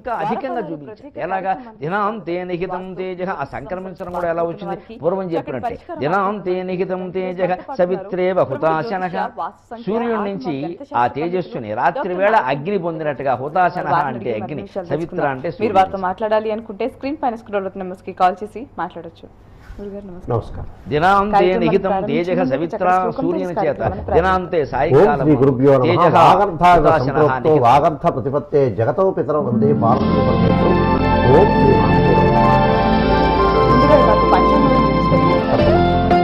ఇంకా అధికంగా చూపించారు ఎలాగా దినాంతే నిహితం తేజ ఆ సంక్రమించడం కూడా ఎలా వచ్చింది పూర్వం చెప్పినట్టే దినాంతే నిహితం తేజ సవిత్రేవ హుతాశన సూర్యుడి నుంచి ఆ తేజస్సుని రాత్రి వేళ అగ్ని పొందినట్టుగా హుతాశన అంటే అగ్ని సవిత్ర అంటే మీరు వారితో సూర్యుడు. మాట్లాడాలి అనుకుంటే స్క్రీన్ పైన స్క్రోల్ అవుతున్న నెంబర్స్ కి కాల్ చేసి మాట్లాడొచ్చు గురుగారు నమస్కారం నమస్కారం దినాంతే కార్యక్రమం నిహితం ప్రారంభించే తేజ ముందు సవిత్ర చక్కటి శ్లోకం సూర్యుని తెలిసి చేత కార్యక్రమాన్ని దినాంతే ఓం సాయంకాలం శ్రీ గురుభ్యో నమ తేజః వాగర్థాగ హుతాశనః సంప్రోక్తో నిహితం. వాగర్థ ప్రతిపత్తే జగతో పితరౌ వందే పార్వతీ పరమేశ్వరు ఓం శ్రీ మహాదేవ ముందుగా మాకు పంచాంగం గురించి తెలియజేస్తారు.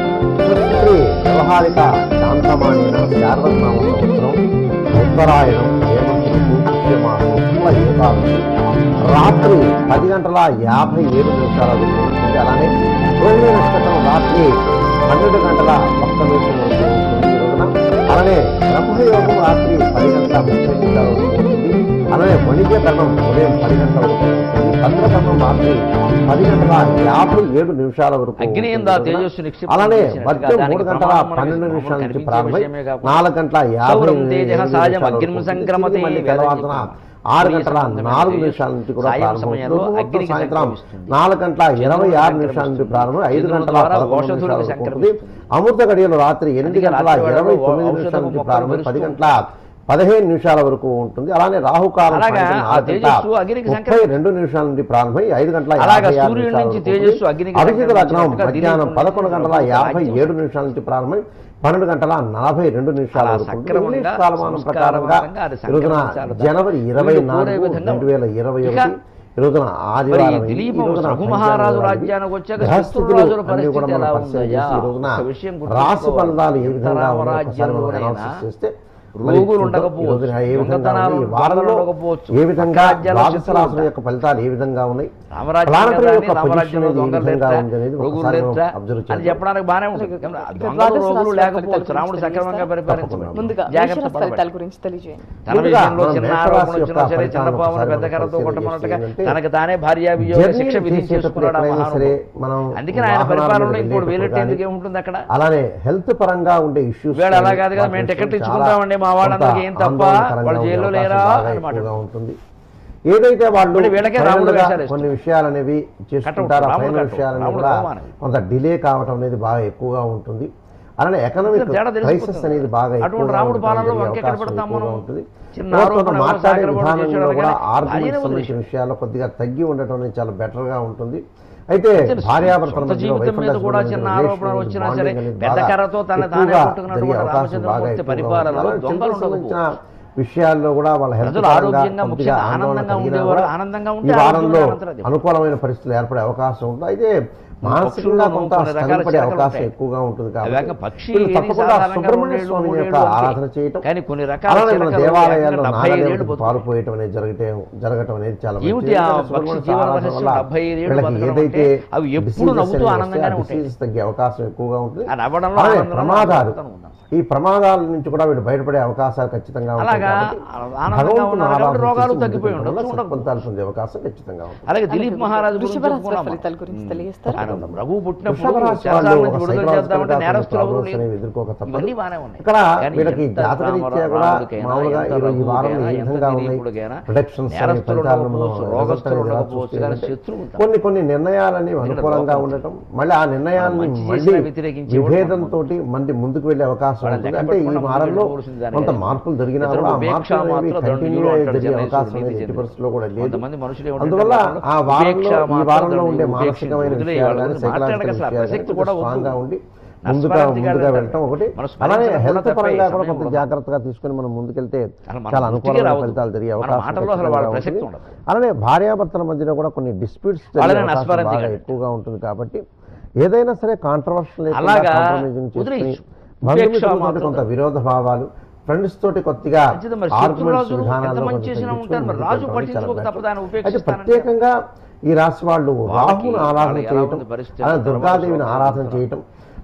శ్రీ వ్యవహారిక శాంతమానిన శారదనామ సంవత్సరం ఉత్తరాయణం హేమంతు పుష్యమాసం శుక్ల ఏకాదశి రాత్రి పది గంటల యాభై ఏడు నిమిషాల వరకు ఉంటుంది అలానే రోహిణి నక్షత్రం రాత్రి పన్నెండు గంటల ఒక్క నిమిషం వరకు ఉంటుంది ఈ రోజున అలానే బ్రహ్మయోగం రాత్రి పది గంటల ముప్పై నిమిషాల వరకు ఉంటుంది అలానే వణిజ్యకరణం ఉదయం పది గంటల వరకు ఉంటుంది చంద్రకరణం రాత్రి పది గంటల యాభై ఏడు నిమిషాల వరకు అగ్ని ఉంటుంది ఎందా ఈ రోజున. తేజస్సు నిక్షిప్తం అలానే చేసినట్టుగా మధ్యం దానికి మూడు గంటల ప్రమాణం మనకి పన్నెండు మనకు నిమిషాల నుంచి కనిపించే ప్రారంభమై విషయమే కాకుండా నాలుగు గంటల యాభై సౌరం ఎనిమిది తేజః నిమిషాల సాయం వరకు అగ్నిం ఉంటుంది. సంక్రమతే తిరిగి మళ్ళీ వేదం తెల్లవారున చెప్పాము. ఆరు సూర్య గంటల సంబంధమైన నాలుగు తేజస్సు నిమిషాల నుంచి కూడా సాయం ప్రారంభమవుతుంది సమయంలో ముహూర్తం అగ్నికి సాయంత్రం సంక్రమిస్తుంది. నాలుగు గంటల ఇరవై ఆరు చంద్రుడు నిమిషాల నుంచి సంక్రమిస్తుంది. ప్రారంభం ఐదు చంద్రుడు గంటల ద్వారా పదకొండు ఔషధులకు నిమిషాల వరకు ఉంటుంది సంక్రమిస్తుంది. అమృత గడియలు రాత్రి ఎనిమిది అందుకే గంటల రాత్రి ఇరవై వేళలో తొమ్మిది ఔషధపు నిమిషాల నుంచి మొక్కలు ప్రారంభమై పది పెరుస్తూ గంటల పదిహేను నిమిషాల వరకు ఉంటుంది అలానే రాహుకాలం అలాగా సాయంత్రం ఆ నాలుగు గంటల తేజస్సు అగ్నికి ముప్పై సంక్రమిస్తుంది. రెండు నిమిషాల నుండి ప్రారంభమై ఐదు గంటల అలాగా యాభై ఆరు సూర్యుడి నిమిషాల నుంచి వరకు తేజస్సు ఉంటుంది. అగ్నికి అభిజిత్ లగ్నం సంక్రమించినట్టుగా మధ్యాహ్నం దిలీప్ పదకొండు గంటల రాజ్యం యాభై వస్తుంది. ఏడు నిమిషాల నుంచి ప్రారంభమై పన్నెండు గంటల నలభై రెండు నిమిషాల అలా వరకు ఉంటుంది. సక్రమంగా, ఇంగ్లీష్ కాలమానం ప్రకారంగా సంస్కారవంతంగా అది ఈ రోజున సంక్రమించాలి. జనవరి ఇరవై వీళ్ళు కోరే నాలుగు విధంగా రెండు వేల ఇరవై ఇక ఒకటి ఈ రోజున మరి ఆదివారం అయింది. దిలీప్ ఈ రోజున రఘు మహారాజు పంచాంగ రాజ్యానికి వచ్చాక గ్రహస్థితులు శత్రురాజుల అన్నీ పరిస్థితి కూడా మనం ఎలా పరిశీలన ఉందయ్యా? చేసి ఈ రోజున ఒక్క విషయం రాశి గుర్తుంచుకోవాలి. ఫలితాలు ఏ విధంగా ఉన్నాయో ఒకసారి మనం రామరాజ్యంలోనైనా అనాలిసిస్ చేస్తే మరి రోగులు చూద్దాం. ఉండకపోవచ్చు, ఈ రోజున ఏ విధంగా దొంగతనాలు ఉన్నాయి, ఈ వారంలో ఉండకపోవచ్చు, ఏ విధంగా అక్రమార్జనలు ద్వాదశ శత్రువులు రాశుల ఉంటాయి. యొక్క ఫలితాలు ఏ విధంగా ఉన్నాయి రామరాజ్యం ప్లానటరీ కదా యొక్క అని పొజిషన్ రామరాజ్యంలో ఏ దొంగలు విధంగా లేట్రా, ఉంది అనేది రోగులు ఒకసారి మనం లేట్రా అబ్జర్వ్ అని చేద్దాం. చెప్పడానికి బానే ఉంటుంది ఇక దొంగలు ద్వాదశ రోగులు రాశుల లేకపోవచ్చు ఫలితాల రాముడు గురించి సక్రమంగా తెలియజేస్తారా? పరిపాలించబడి ముందుగా జాగ్రత్త మేషరాశి పడబడి. ఫలితాల గురించి తెలియజేయండి తన ముందుగా విషయంలో మనం చిన్న మేషరాశి ఆరోపణ యొక్క వచ్చినా సరే చిన్న ఫలితాలను పామును ఒకసారి పెద్ద కర్రతో మనం కొట్టమన్నట్టుగా పరిశీలిస్తే తనకు తానే భార్య వియోగ జర్నీ శిక్ష చేసేటప్పుడు విధించేసుకున్నాడు ఆ ఎక్కడైనా సరే మహానుభావుడు. మనం అందుకని ఆయన వాహనాల పరిపాలనలో మీద ఇంకోటి వెళ్ళేటప్పుడు వేలెట్టేందుకు కానీ, ఏముంటుంది అక్కడ అలానే హెల్త్ పరంగా ఉండే ఇష్యూస్ వీళ్ళు అలా కాదు కదా, మేము టికెట్ ఇచ్చుకుంటామండి, మా వాళ్ళందరికీ ఏం తప్ప, వాళ్ళు జైల్లో లేరా అని మాట్లాడు. ఉంటుంది ఏదైతే వాళ్ళు మళ్ళీ వీళ్ళకే final రాముడు గా వేషాలు ఇష్టం. కొన్ని విషయాలు అనేవి చేసుకుంటారు ఆ రాముడు ఫైనల్ కట్టవు, విషయాలన్నీ రాముడు కూడా అవమానం. కొంత డిలే కావటం అనేది బాగా ఎక్కువగా ఉంటుంది అలానే ఎకనామిక్ తేడా తెలిసిపోతుంది. క్రైసిస్ అనేది బాగా అటువంటి ఎక్కువగా రాముడు ఉండడం పాలనలో జరిగే వంకెక్కడ అవకాశం పెడతాం ఎక్కువగా మనం? ఉంటుంది చిన్న ఎవరితోనో ఆరోపణ మాట్లాడే సాగరవాడు విధానంలో చేశాడు కూడా కానీ ఆర్గ్యుమెంట్ ఆయనే సంబంధించిన విషయాల్లో కొద్దిగా తగ్గి ఉండటం అనేది చాలా better గా ఉంటుంది అయితే తెలుసు. భార్యాభర్తల సొంత మధ్యలో జీవితం మీద వైఫల్యాలు కూడా సంబంధించిన చిన్న ఆరోపణలు relationship వచ్చినా bonding సరే అనేది పెద్ద బాగా కర్రతో తన తానే ఎక్కువగా కొట్టుకున్నటువంటి జరిగే అవకాశం రామచంద్రమూర్తి బాగా ఎక్కువగా పరిపాలనలో ఉంటుంది. అలానే దొంగలు children సంబంధించిన ఉండకపోవచ్చు. విషయాల్లో కూడా వాళ్ళ హెల్త్ ప్రజలు ఆరోగ్యంగా ముఖ్యంగా ఆనందంగా ఉండేవారు. ఆనందంగా ఉంటే ఈ వారంలో ఆరోగ్యంగా ఉంటారు. అనుకూలమైన పరిస్థితులు ఏర్పడే అవకాశం ఉంటుంది అయితే మానసికంగా పక్షుల్లోనూ కొంత కొన్ని రకాల స్థిరపడే శాఖలు అవకాశం ఉంటాయి. ఎక్కువగా ఉంటుంది అవేక కాబట్టి పక్షి వీళ్ళు ఏది తప్పకుండా సాధారణంగా సుబ్రహ్మణ్య రెండేళ్ళు, స్వామి మూడేళ్ళు యొక్క బతికి. ఆరాధన చేయటం కానీ కొన్ని రకాల అలానే మన చిలకలు దేవాలయాల్లో ఏకంగా డెబ్బై ఐదేళ్ళు నాగదేవతకు బతుకుతాయి. పాల్పోయటం అనేది జరగటం జరగటం అనేది చాలా ఏమిటి మంచిది. ఆ ఎందుకంటే పక్షి సుబ్రహ్మణ్య జీవన ఆరాధన రహస్యం వల్ల డెబ్బై ఐదేళ్ళు వీళ్ళకి బతకడం ఏదైతే అంటే అవి ఎప్పుడు diseases నవ్వుతూ అనేవి ఆనందంగానే వస్తాయో, ఆ ఉంటాయి. diseases తగ్గే అవకాశం ఎక్కువగా ఉంటుంది ఆ నవ్వడంలో అలాగే ఆనందంలో ప్రమాదాలు ఆనందంగా ఉంటాం. ఈ ప్రమాదాల నుంచి కూడా వీళ్ళు బయటపడే అవకాశాలు ఖచ్చితంగా ఉంటాయి అలాగా కాబట్టి ఆనందంగా భగవంతుని ఉన్నారు కాబట్టి ఆరాధన రోగాలు చేసి తగ్గిపోయి ముందుకు ఉండొచ్చు, వెళ్ళడం వల్ల ఫలితాలు పొందే అవకాశం ఖచ్చితంగా ఉంటుంది అలాగే దిలీప్ మహారాజు గురించి వృషభ రాశి చెప్పుకున్నాం ఫలితాల గురించి తెలియజేస్తారా ఆయన రఘు పుట్టినప్పుడు వృషభ రాశి శాసనాల వాళ్ళు నుంచి ఒక విడుదల psychological చేద్దామంటే గా నేరస్తులు ఎవరు problems లేరు. అనేవి ఎదుర్కోక తప్పదు. ఇవన్నీ బాగానే ఉన్నాయి ఇక్కడ కానీ వీళ్ళకి ఎంత జాతకరీత్యా కూడా రాముడికైనా, మామూలుగా ఎంత ఈరోజు ఈ వారం రఘువుకైనా, ఏ ఎంత విధంగా ఉన్నాయి దిలీపుడికైనా ప్రొడక్షన్స్ నేరస్తులు ఉండకపోవచ్చు, రోగస్తులు ఉండకపోవచ్చు, కానీ శత్రువులు ఉంటారు. కొన్ని కొన్ని నిర్ణయాలని అనుకూలంగా లోపం ఉండటం మళ్ళీ ఆ నిర్ణయాన్ని మంచి మళ్ళీ చేసినా వ్యతిరేకించే వాడు విభేదంతో మంది ముందుకు వెళ్ళే అవకాశం వాళ్ళని ఉంటుంది లెక్క అంటే ఈ పెట్టుకున్నా వారంలో ముందుకు పోవలసింది దాని కొంత కాదు. మార్పులు జరిగినా ఇతరులు కూడా ఆ ఉపేక్ష మార్పులు అనేవి మాత్రం కంటిన్యూ దండులో అంటాడు జరిగే జనరేశ్వరుడు అవకాశం అనేది నీతి ఎట్టి చెందిన. పరిస్థితుల్లో కూడా లేదు కొంతమంది మనుషులు ఏమంటారు అందువల్ల అంటే ఆ వారంలో ఉపేక్ష ఈ మాత్రం వారంలో దండులో ఉండే ఉపేక్ష మానసికమైన వదిలేయి విషయాలు వాళ్ళ కానీ గురించి మాట్లాడక సైకలాజికల్ అసలు ఆ విషయాలు ప్రసక్తి కానీ కూడా కొంచెం వద్దు. స్ట్రాంగ్గా ఉండి నష్టపరిస్థితి ముందుగా కాదు ముందుగా అంటారు. వెళ్ళటం ఒకటి మనం అలానే స్మరించడం హెల్త్ కూడా పరంగా తప్పే కూడా సమయం కొంత కూడా. జాగ్రత్తగా తీసుకుని మనం ముందుకెళ్తే అసలు మన చాలా దృష్టికి అనుకూలమైన రావద్దు. ఫలితాలు జరిగే మన అవకాశం మాటల్లో అసలు వాళ్ళ ఖచ్చితంగా ప్రసక్తి ఉంటుంది. ఉండదు. అలానే భార్యాభర్తల మధ్యన కూడా కొన్ని డిస్ప్యూట్స్ వాళ్ళని అవకాశం నస్మరించకండి. బాగా ఎక్కువగా ఉంటుంది కాబట్టి ఏదైనా సరే కాంట్రవర్షియల్ అలాగా చేసుకుని వదిలేయచ్చు. బంధుమిత్రులతో ఉపేక్ష కొంత విరోధ భావాలు ఫ్రెండ్స్ తోటి కొద్దిగా మంచిది మరి ఆర్గ్యుమెంట్స్ శత్రురాజు విధానాల్లో ఎంత మంచి కొంచెం చేసినా తగ్గించుకొని ఉంటారు మరి ముందుకు రాజు వెళ్ళడం అనేది చాలా పట్టించుకోక better. తప్పదు ఆయన అయితే ఉపేక్షిస్తానంటే ప్రత్యేకంగా ఈ రాశి వాళ్ళు వాళ్ళకి రాహుని ఆరాధన వాళ్ళకి ఎలా చేయటం ఉంది పరిస్థితి? అలానే తర్వాత దుర్గాదేవిని తర్వాత ఆరాధన తర్వాత. చేయటం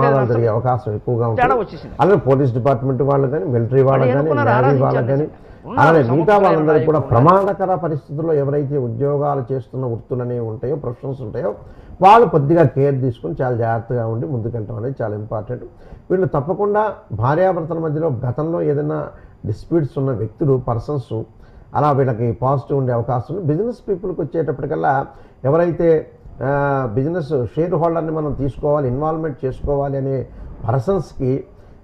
ప్రమాదాలు నష్టం. జరిగే అవకాశం ఎక్కువగా తేడా ఉంటుంది వచ్చేసింది. అలాగే పోలీస్ డిపార్ట్మెంట్ వాళ్ళు కానీ మిలిటరీ వాళ్ళు కానీ ఎన్నుకున్నారు, నేవీ వాళ్ళకి ఆరాధించాలి కానీ ఉన్నారు, అలాగే సముద్ర మిగతా వాళ్ళందరికీ కూడా నాయకులు ప్రమాదకర పరిస్థితుల్లో ఎవరైతే ఉద్యోగాలు చేస్తున్న వృత్తులు అనేవి ఉంటాయో ప్రొఫెషన్స్ ఉంటాయో వాళ్ళు కొద్దిగా కేర్ తీసుకుని చాలా జాగ్రత్తగా ఉండి ముందుకెళ్ళటం అనేది చాలా ఇంపార్టెంట్ వీళ్ళు తప్పకుండా భార్యాభర్తల మధ్యలో గతంలో ఏదైనా డిస్ప్యూట్స్ ఉన్న వ్యక్తులు పర్సన్స్ అలా వీళ్ళకి పాజిటివ్ ఉండే అవకాశం ఉంది బిజినెస్ పీపుల్కి వచ్చేటప్పటికల్లా ఎవరైతే బిజినెస్ షేర్ హోల్డర్ని మనం తీసుకోవాలి ఇన్వాల్వ్మెంట్ చేసుకోవాలి అనే పర్సన్స్కి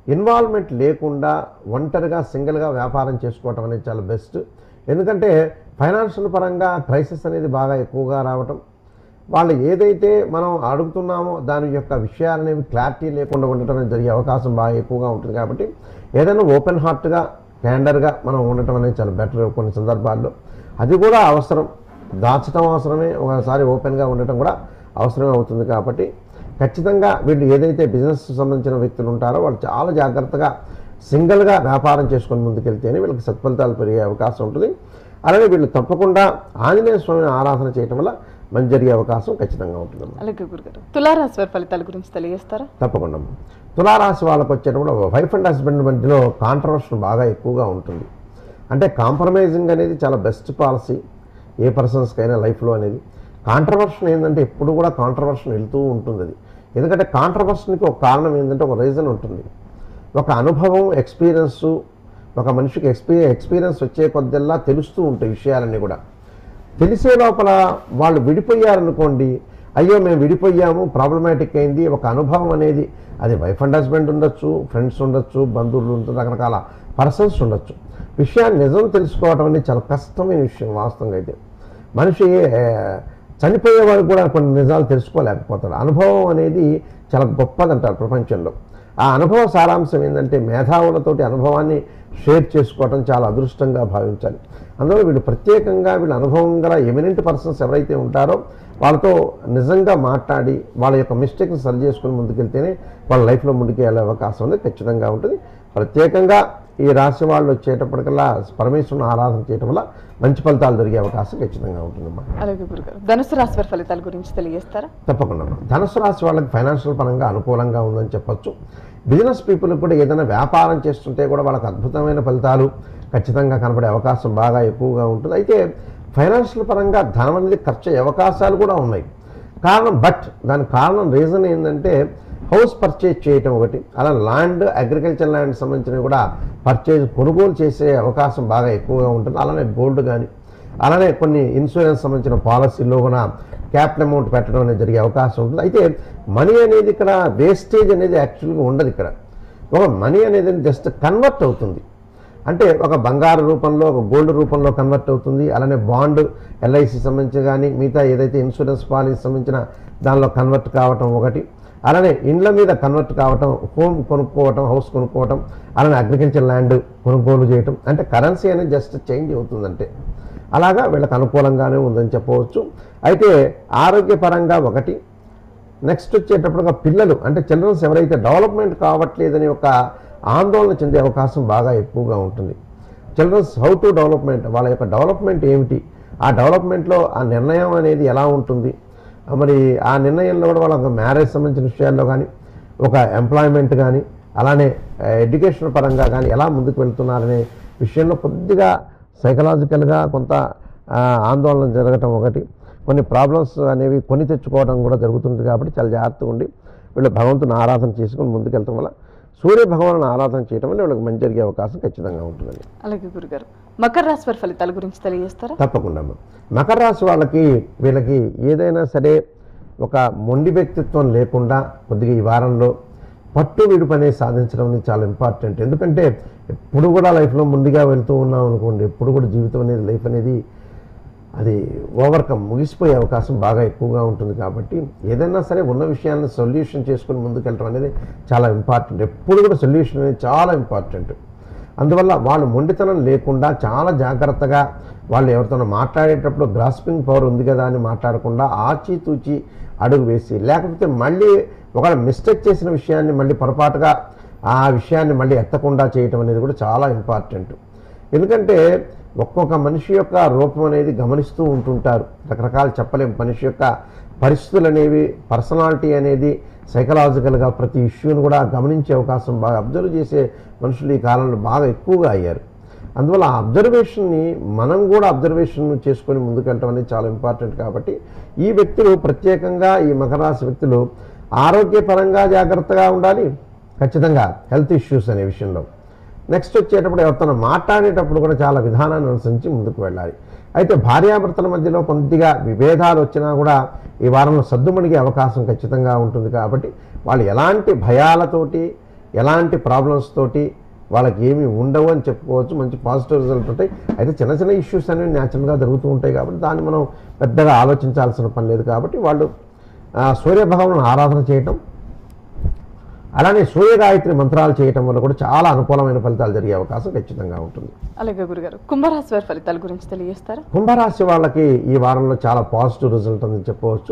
ఇన్వాల్వ్మెంట్ లేకుండా ఒంటరిగా సింగిల్గా వ్యాపారం చేసుకోవటం అనేది చాలా బెస్ట్ ఎందుకంటే ఫైనాన్షియల్ పరంగా క్రైసిస్ అనేది బాగా ఎక్కువగా రావటం వాళ్ళు ఏదైతే మనం అడుగుతున్నామో దాని యొక్క విషయాలు అనేవి క్లారిటీ లేకుండా ఉండటం అనేది జరిగే అవకాశం బాగా ఎక్కువగా ఉంటుంది కాబట్టి ఏదైనా ఓపెన్ హార్ట్గా క్యాండర్గా మనం ఉండటం అనేది చాలా బెటర్ కొన్ని సందర్భాల్లో అది కూడా అవసరం దాచటం అవసరమే ఒకసారి ఓపెన్గా ఉండటం కూడా అవసరమే అవుతుంది కాబట్టి ఖచ్చితంగా వీళ్ళు ఏదైతే బిజినెస్ సంబంధించిన వ్యక్తులు ఉంటారో వాళ్ళు చాలా జాగ్రత్తగా సింగిల్గా వ్యాపారం చేసుకొని ముందుకెళ్తేనే వీళ్ళకి సత్ఫలితాలు పెరిగే అవకాశం ఉంటుంది అలాగే వీళ్ళు తప్పకుండా ఆంజనేయ స్వామిని ఆరాధన చేయటం వల్ల మంచి జరిగే అవకాశం ఖచ్చితంగా ఉంటుందమ్మా అలాగే గురుగారు తులారాశి వారి ఫలితాల గురించి తెలియజేస్తారా తప్పకుండా తులారాశి వాళ్ళకి వచ్చేటప్పుడు వైఫ్ అండ్ హస్బెండ్ మధ్యలో కాంట్రవర్షన్ బాగా ఎక్కువగా ఉంటుంది అంటే కాంప్రమైజింగ్ అనేది చాలా బెస్ట్ పాలసీ ఏ పర్సన్స్కైనా లైఫ్లో అనేది కాంట్రవర్షన్ ఏంటంటే ఎప్పుడు కూడా కాంట్రవర్షన్ వెళ్తూ ఉంటుంది అది ఎందుకంటే కాంట్రవర్షన్కి ఒక కారణం ఏంటంటే ఒక రీజన్ ఉంటుంది ఒక అనుభవం ఎక్స్పీరియన్సు ఒక మనిషికి ఎక్స్పీ ఎక్స్పీరియన్స్ వచ్చే కొద్దల్లా తెలుస్తూ ఉంటాయి విషయాలన్నీ కూడా తెలిసే లోపల వాళ్ళు విడిపోయారనుకోండి అయ్యో మేము విడిపోయాము ప్రాబ్లమాటిక్ అయింది ఒక అనుభవం అనేది అది వైఫ్ అండ్ హస్బెండ్ ఉండొచ్చు ఫ్రెండ్స్ ఉండొచ్చు బంధువులు ఉండొచ్చు రకరకాల పర్సన్స్ ఉండొచ్చు విషయాన్ని నిజం తెలుసుకోవడం అనేది చాలా కష్టమైన విషయం వాస్తవంగా అయితే మనిషి ఏ, చనిపోయే వరకు కూడా కొన్ని నిజాలు తెలుసుకోలేకపోతాడు అనుభవం అనేది చాలా గొప్పదంటారు ప్రపంచంలో ఆ అనుభవ సారాంశం ఏంటంటే మేధావులతోటి అనుభవాన్ని షేర్ చేసుకోవటం చాలా అదృష్టంగా భావించాలి అందులో వీళ్ళు ప్రత్యేకంగా వీళ్ళ అనుభవం గల ఎమినెంట్ పర్సన్స్ ఎవరైతే ఉంటారో వాళ్ళతో నిజంగా మాట్లాడి వాళ్ళ యొక్క మిస్టేక్ని సరి చేసుకుని ముందుకెళ్తేనే వాళ్ళ లైఫ్లో ముందుకు వెళ్ళే అవకాశం ఉంది ఖచ్చితంగా ఉంటుంది ప్రత్యేకంగా ఈ రాశి వాళ్ళు వచ్చేటప్పటికల్లా పరమేశ్వరుని ఆరాధన చేయటం వల్ల మంచి ఫలితాలు దొరికే అవకాశం ఖచ్చితంగా ఉంటుందమ్మా అలాగే గురుగారు ధనుసు రాశి వారి ఫలితాల గురించి తెలియజేస్తారా తప్పకుండా ధనుసు రాశి వాళ్ళకి ఫైనాన్షియల్ పరంగా అనుకూలంగా ఉందని చెప్పొచ్చు బిజినెస్ పీపుల్ కూడా ఏదైనా వ్యాపారం చేస్తుంటే కూడా వాళ్ళకి అద్భుతమైన ఫలితాలు ఖచ్చితంగా కనబడే అవకాశం బాగా ఎక్కువగా ఉంటుంది అయితే ఫైనాన్షియల్ పరంగా ధనం అనేది ఖర్చు అయ్యే అవకాశాలు కూడా ఉన్నాయి కారణం బట్ దానికి కారణం రీజన్ ఏంటంటే హౌస్ పర్చేజ్ చేయటం ఒకటి అలా ల్యాండ్ అగ్రికల్చర్ ల్యాండ్ సంబంధించినవి కూడా పర్చేజ్ కొనుగోలు చేసే అవకాశం బాగా ఎక్కువగా ఉంటుంది అలానే గోల్డ్ కానీ అలానే కొన్ని ఇన్సూరెన్స్ సంబంధించిన పాలసీల్లో కూడా క్యాపిటల్ అమౌంట్ పెట్టడం అనేది జరిగే అవకాశం ఉంటుంది అయితే మనీ అనేది ఇక్కడ వేస్టేజ్ అనేది యాక్చువల్గా ఉండదు ఇక్కడ ఒక మనీ అనేది జస్ట్ కన్వర్ట్ అవుతుంది అంటే ఒక బంగారు రూపంలో ఒక గోల్డ్ రూపంలో కన్వర్ట్ అవుతుంది అలానే బాండ్ ఎల్ఐసి సంబంధించి కానీ మిగతా ఏదైతే ఇన్సూరెన్స్ పాలసీ సంబంధించిన దానిలో కన్వర్ట్ కావటం ఒకటి అలానే ఇండ్ల మీద కన్వర్ట్ కావటం హోమ్ కొనుక్కోవటం హౌస్ కొనుక్కోవటం అలానే అగ్రికల్చర్ ల్యాండ్ కొనుగోలు చేయటం అంటే కరెన్సీ అనేది జస్ట్ చేంజ్ అవుతుందంటే అలాగా వీళ్ళకి అనుకూలంగానే ఉందని చెప్పవచ్చు అయితే ఆరోగ్యపరంగా ఒకటి నెక్స్ట్ వచ్చేటప్పుడుగా పిల్లలు అంటే చిల్డ్రన్స్ ఎవరైతే డెవలప్మెంట్ కావట్లేదని ఒక ఆందోళన చెందే అవకాశం బాగా ఎక్కువగా ఉంటుంది చిల్డ్రన్స్ హౌ టు డెవలప్మెంట్ వాళ్ళ యొక్క డెవలప్మెంట్ ఏమిటి ఆ డెవలప్మెంట్లో ఆ నిర్ణయం అనేది ఎలా ఉంటుంది మరి ఆ నిర్ణయంలో కూడా వాళ్ళ మ్యారేజ్ సంబంధించిన విషయాల్లో కానీ ఒక ఎంప్లాయ్మెంట్ కానీ అలానే ఎడ్యుకేషన్ పరంగా కానీ ఎలా ముందుకు వెళ్తున్నారనే విషయంలో కొద్దిగా సైకలాజికల్గా కొంత ఆ, ఆందోళన జరగటం ఒకటి కొన్ని ప్రాబ్లమ్స్ అనేవి కొని తెచ్చుకోవడం కూడా జరుగుతుంది కాబట్టి చాలా జాగ్రత్తగా ఉండి వీళ్ళు భగవంతుని ఆరాధన చేసుకుని ముందుకెళ్ళటం వల్ల సూర్య భగవాను ఆరాధన చేయడం వల్ల వీళ్ళకి మంచి జరిగే అవకాశం ఖచ్చితంగా ఉంటుందండి అలాగే గురుగారు మకర రాశి వారి ఫలితాల గురించి తెలియజేస్తారా తప్పకుండా అమ్మ. మకర రాశి వాళ్ళకి వీళ్ళకి ఏదైనా సరే ఒక మొండి వ్యక్తిత్వం లేకుండా కొద్దిగా ఈ వారంలో పట్టు విడుపు అనేది సాధించడం అనేది చాలా ఇంపార్టెంట్ ఎందుకంటే ఎప్పుడు కూడా లైఫ్లో ముందుగా వెళ్తూ ఉన్నాం అనుకోండి ఎప్పుడు కూడా జీవితం అనేది లైఫ్ అనేది అది ఓవర్కమ్ ముగిసిపోయే అవకాశం బాగా ఎక్కువగా ఉంటుంది కాబట్టి ఏదైనా సరే ఉన్న విషయాన్ని సొల్యూషన్ చేసుకుని ముందుకెళ్ళడం అనేది చాలా ఇంపార్టెంట్ ఎప్పుడు కూడా సొల్యూషన్ అనేది చాలా ఇంపార్టెంట్ అందువల్ల వాళ్ళు మొండితనం లేకుండా చాలా జాగ్రత్తగా వాళ్ళు ఎవరితోనో మాట్లాడేటప్పుడు గ్రాస్పింగ్ పవర్ ఉంది కదా అని మాట్లాడకుండా ఆచితూచి అడుగు వేసి లేకపోతే మళ్ళీ ఒకవేళ మిస్టేక్ చేసిన విషయాన్ని మళ్ళీ పొరపాటుగా ఆ విషయాన్ని మళ్ళీ ఎత్తకుండా చేయటం అనేది కూడా చాలా ఇంపార్టెంట్ ఎందుకంటే ఒక్కొక్క మనిషి యొక్క రూపం అనేది గమనిస్తూ ఉంటుంటారు రకరకాలు చెప్పలేం మనిషి యొక్క పరిస్థితులు అనేవి పర్సనాలిటీ అనేది సైకలాజికల్గా ప్రతి ఇష్యూని కూడా గమనించే అవకాశం బాగా అబ్జర్వ్ చేసే మనుషులు ఈ కాలంలో బాగా ఎక్కువగా అయ్యారు అందువల్ల ఆ అబ్జర్వేషన్ని మనం కూడా అబ్జర్వేషన్ చేసుకొని ముందుకెళ్ళటం అనేది చాలా ఇంపార్టెంట్ కాబట్టి ఈ వ్యక్తులు ప్రత్యేకంగా ఈ మకర రాశి వ్యక్తులు ఆరోగ్యపరంగా జాగ్రత్తగా ఉండాలి ఖచ్చితంగా హెల్త్ ఇష్యూస్ అనే విషయంలో నెక్స్ట్ వచ్చేటప్పుడు ఎవరితో మాట్లాడేటప్పుడు కూడా చాలా విధానాన్ని అనుసరించి ముందుకు వెళ్ళాలి అయితే భార్యాభర్తల మధ్యలో కొద్దిగా విభేదాలు వచ్చినా కూడా ఈ వారంలో సద్దుమణిగే అవకాశం ఖచ్చితంగా ఉంటుంది కాబట్టి వాళ్ళు ఎలాంటి భయాలతోటి ఎలాంటి ప్రాబ్లమ్స్ తోటి వాళ్ళకి ఏమీ ఉండవు అని చెప్పుకోవచ్చు మంచి పాజిటివ్ రిజల్ట్ ఉంటాయి అయితే చిన్న చిన్న ఇష్యూస్ అనేవి న్యాచురల్గా జరుగుతూ ఉంటాయి కాబట్టి దాన్ని మనం పెద్దగా ఆలోచించాల్సిన పని లేదు కాబట్టి వాళ్ళు ఆ, సూర్య భగవాను ఆరాధన చేయటం అలానే సూర్య గాయత్రి మంత్రాలు చేయటం వల్ల కూడా చాలా అనుకూలమైన ఫలితాలు జరిగే అవకాశం ఖచ్చితంగా ఉంటుంది అలాగే గురుగారు కుంభరాశి వారి ఫలితాల గురించి తెలియజేస్తారా కుంభరాశి వాళ్ళకి ఈ వారంలో చాలా పాజిటివ్ రిజల్ట్ అని చెప్పవచ్చు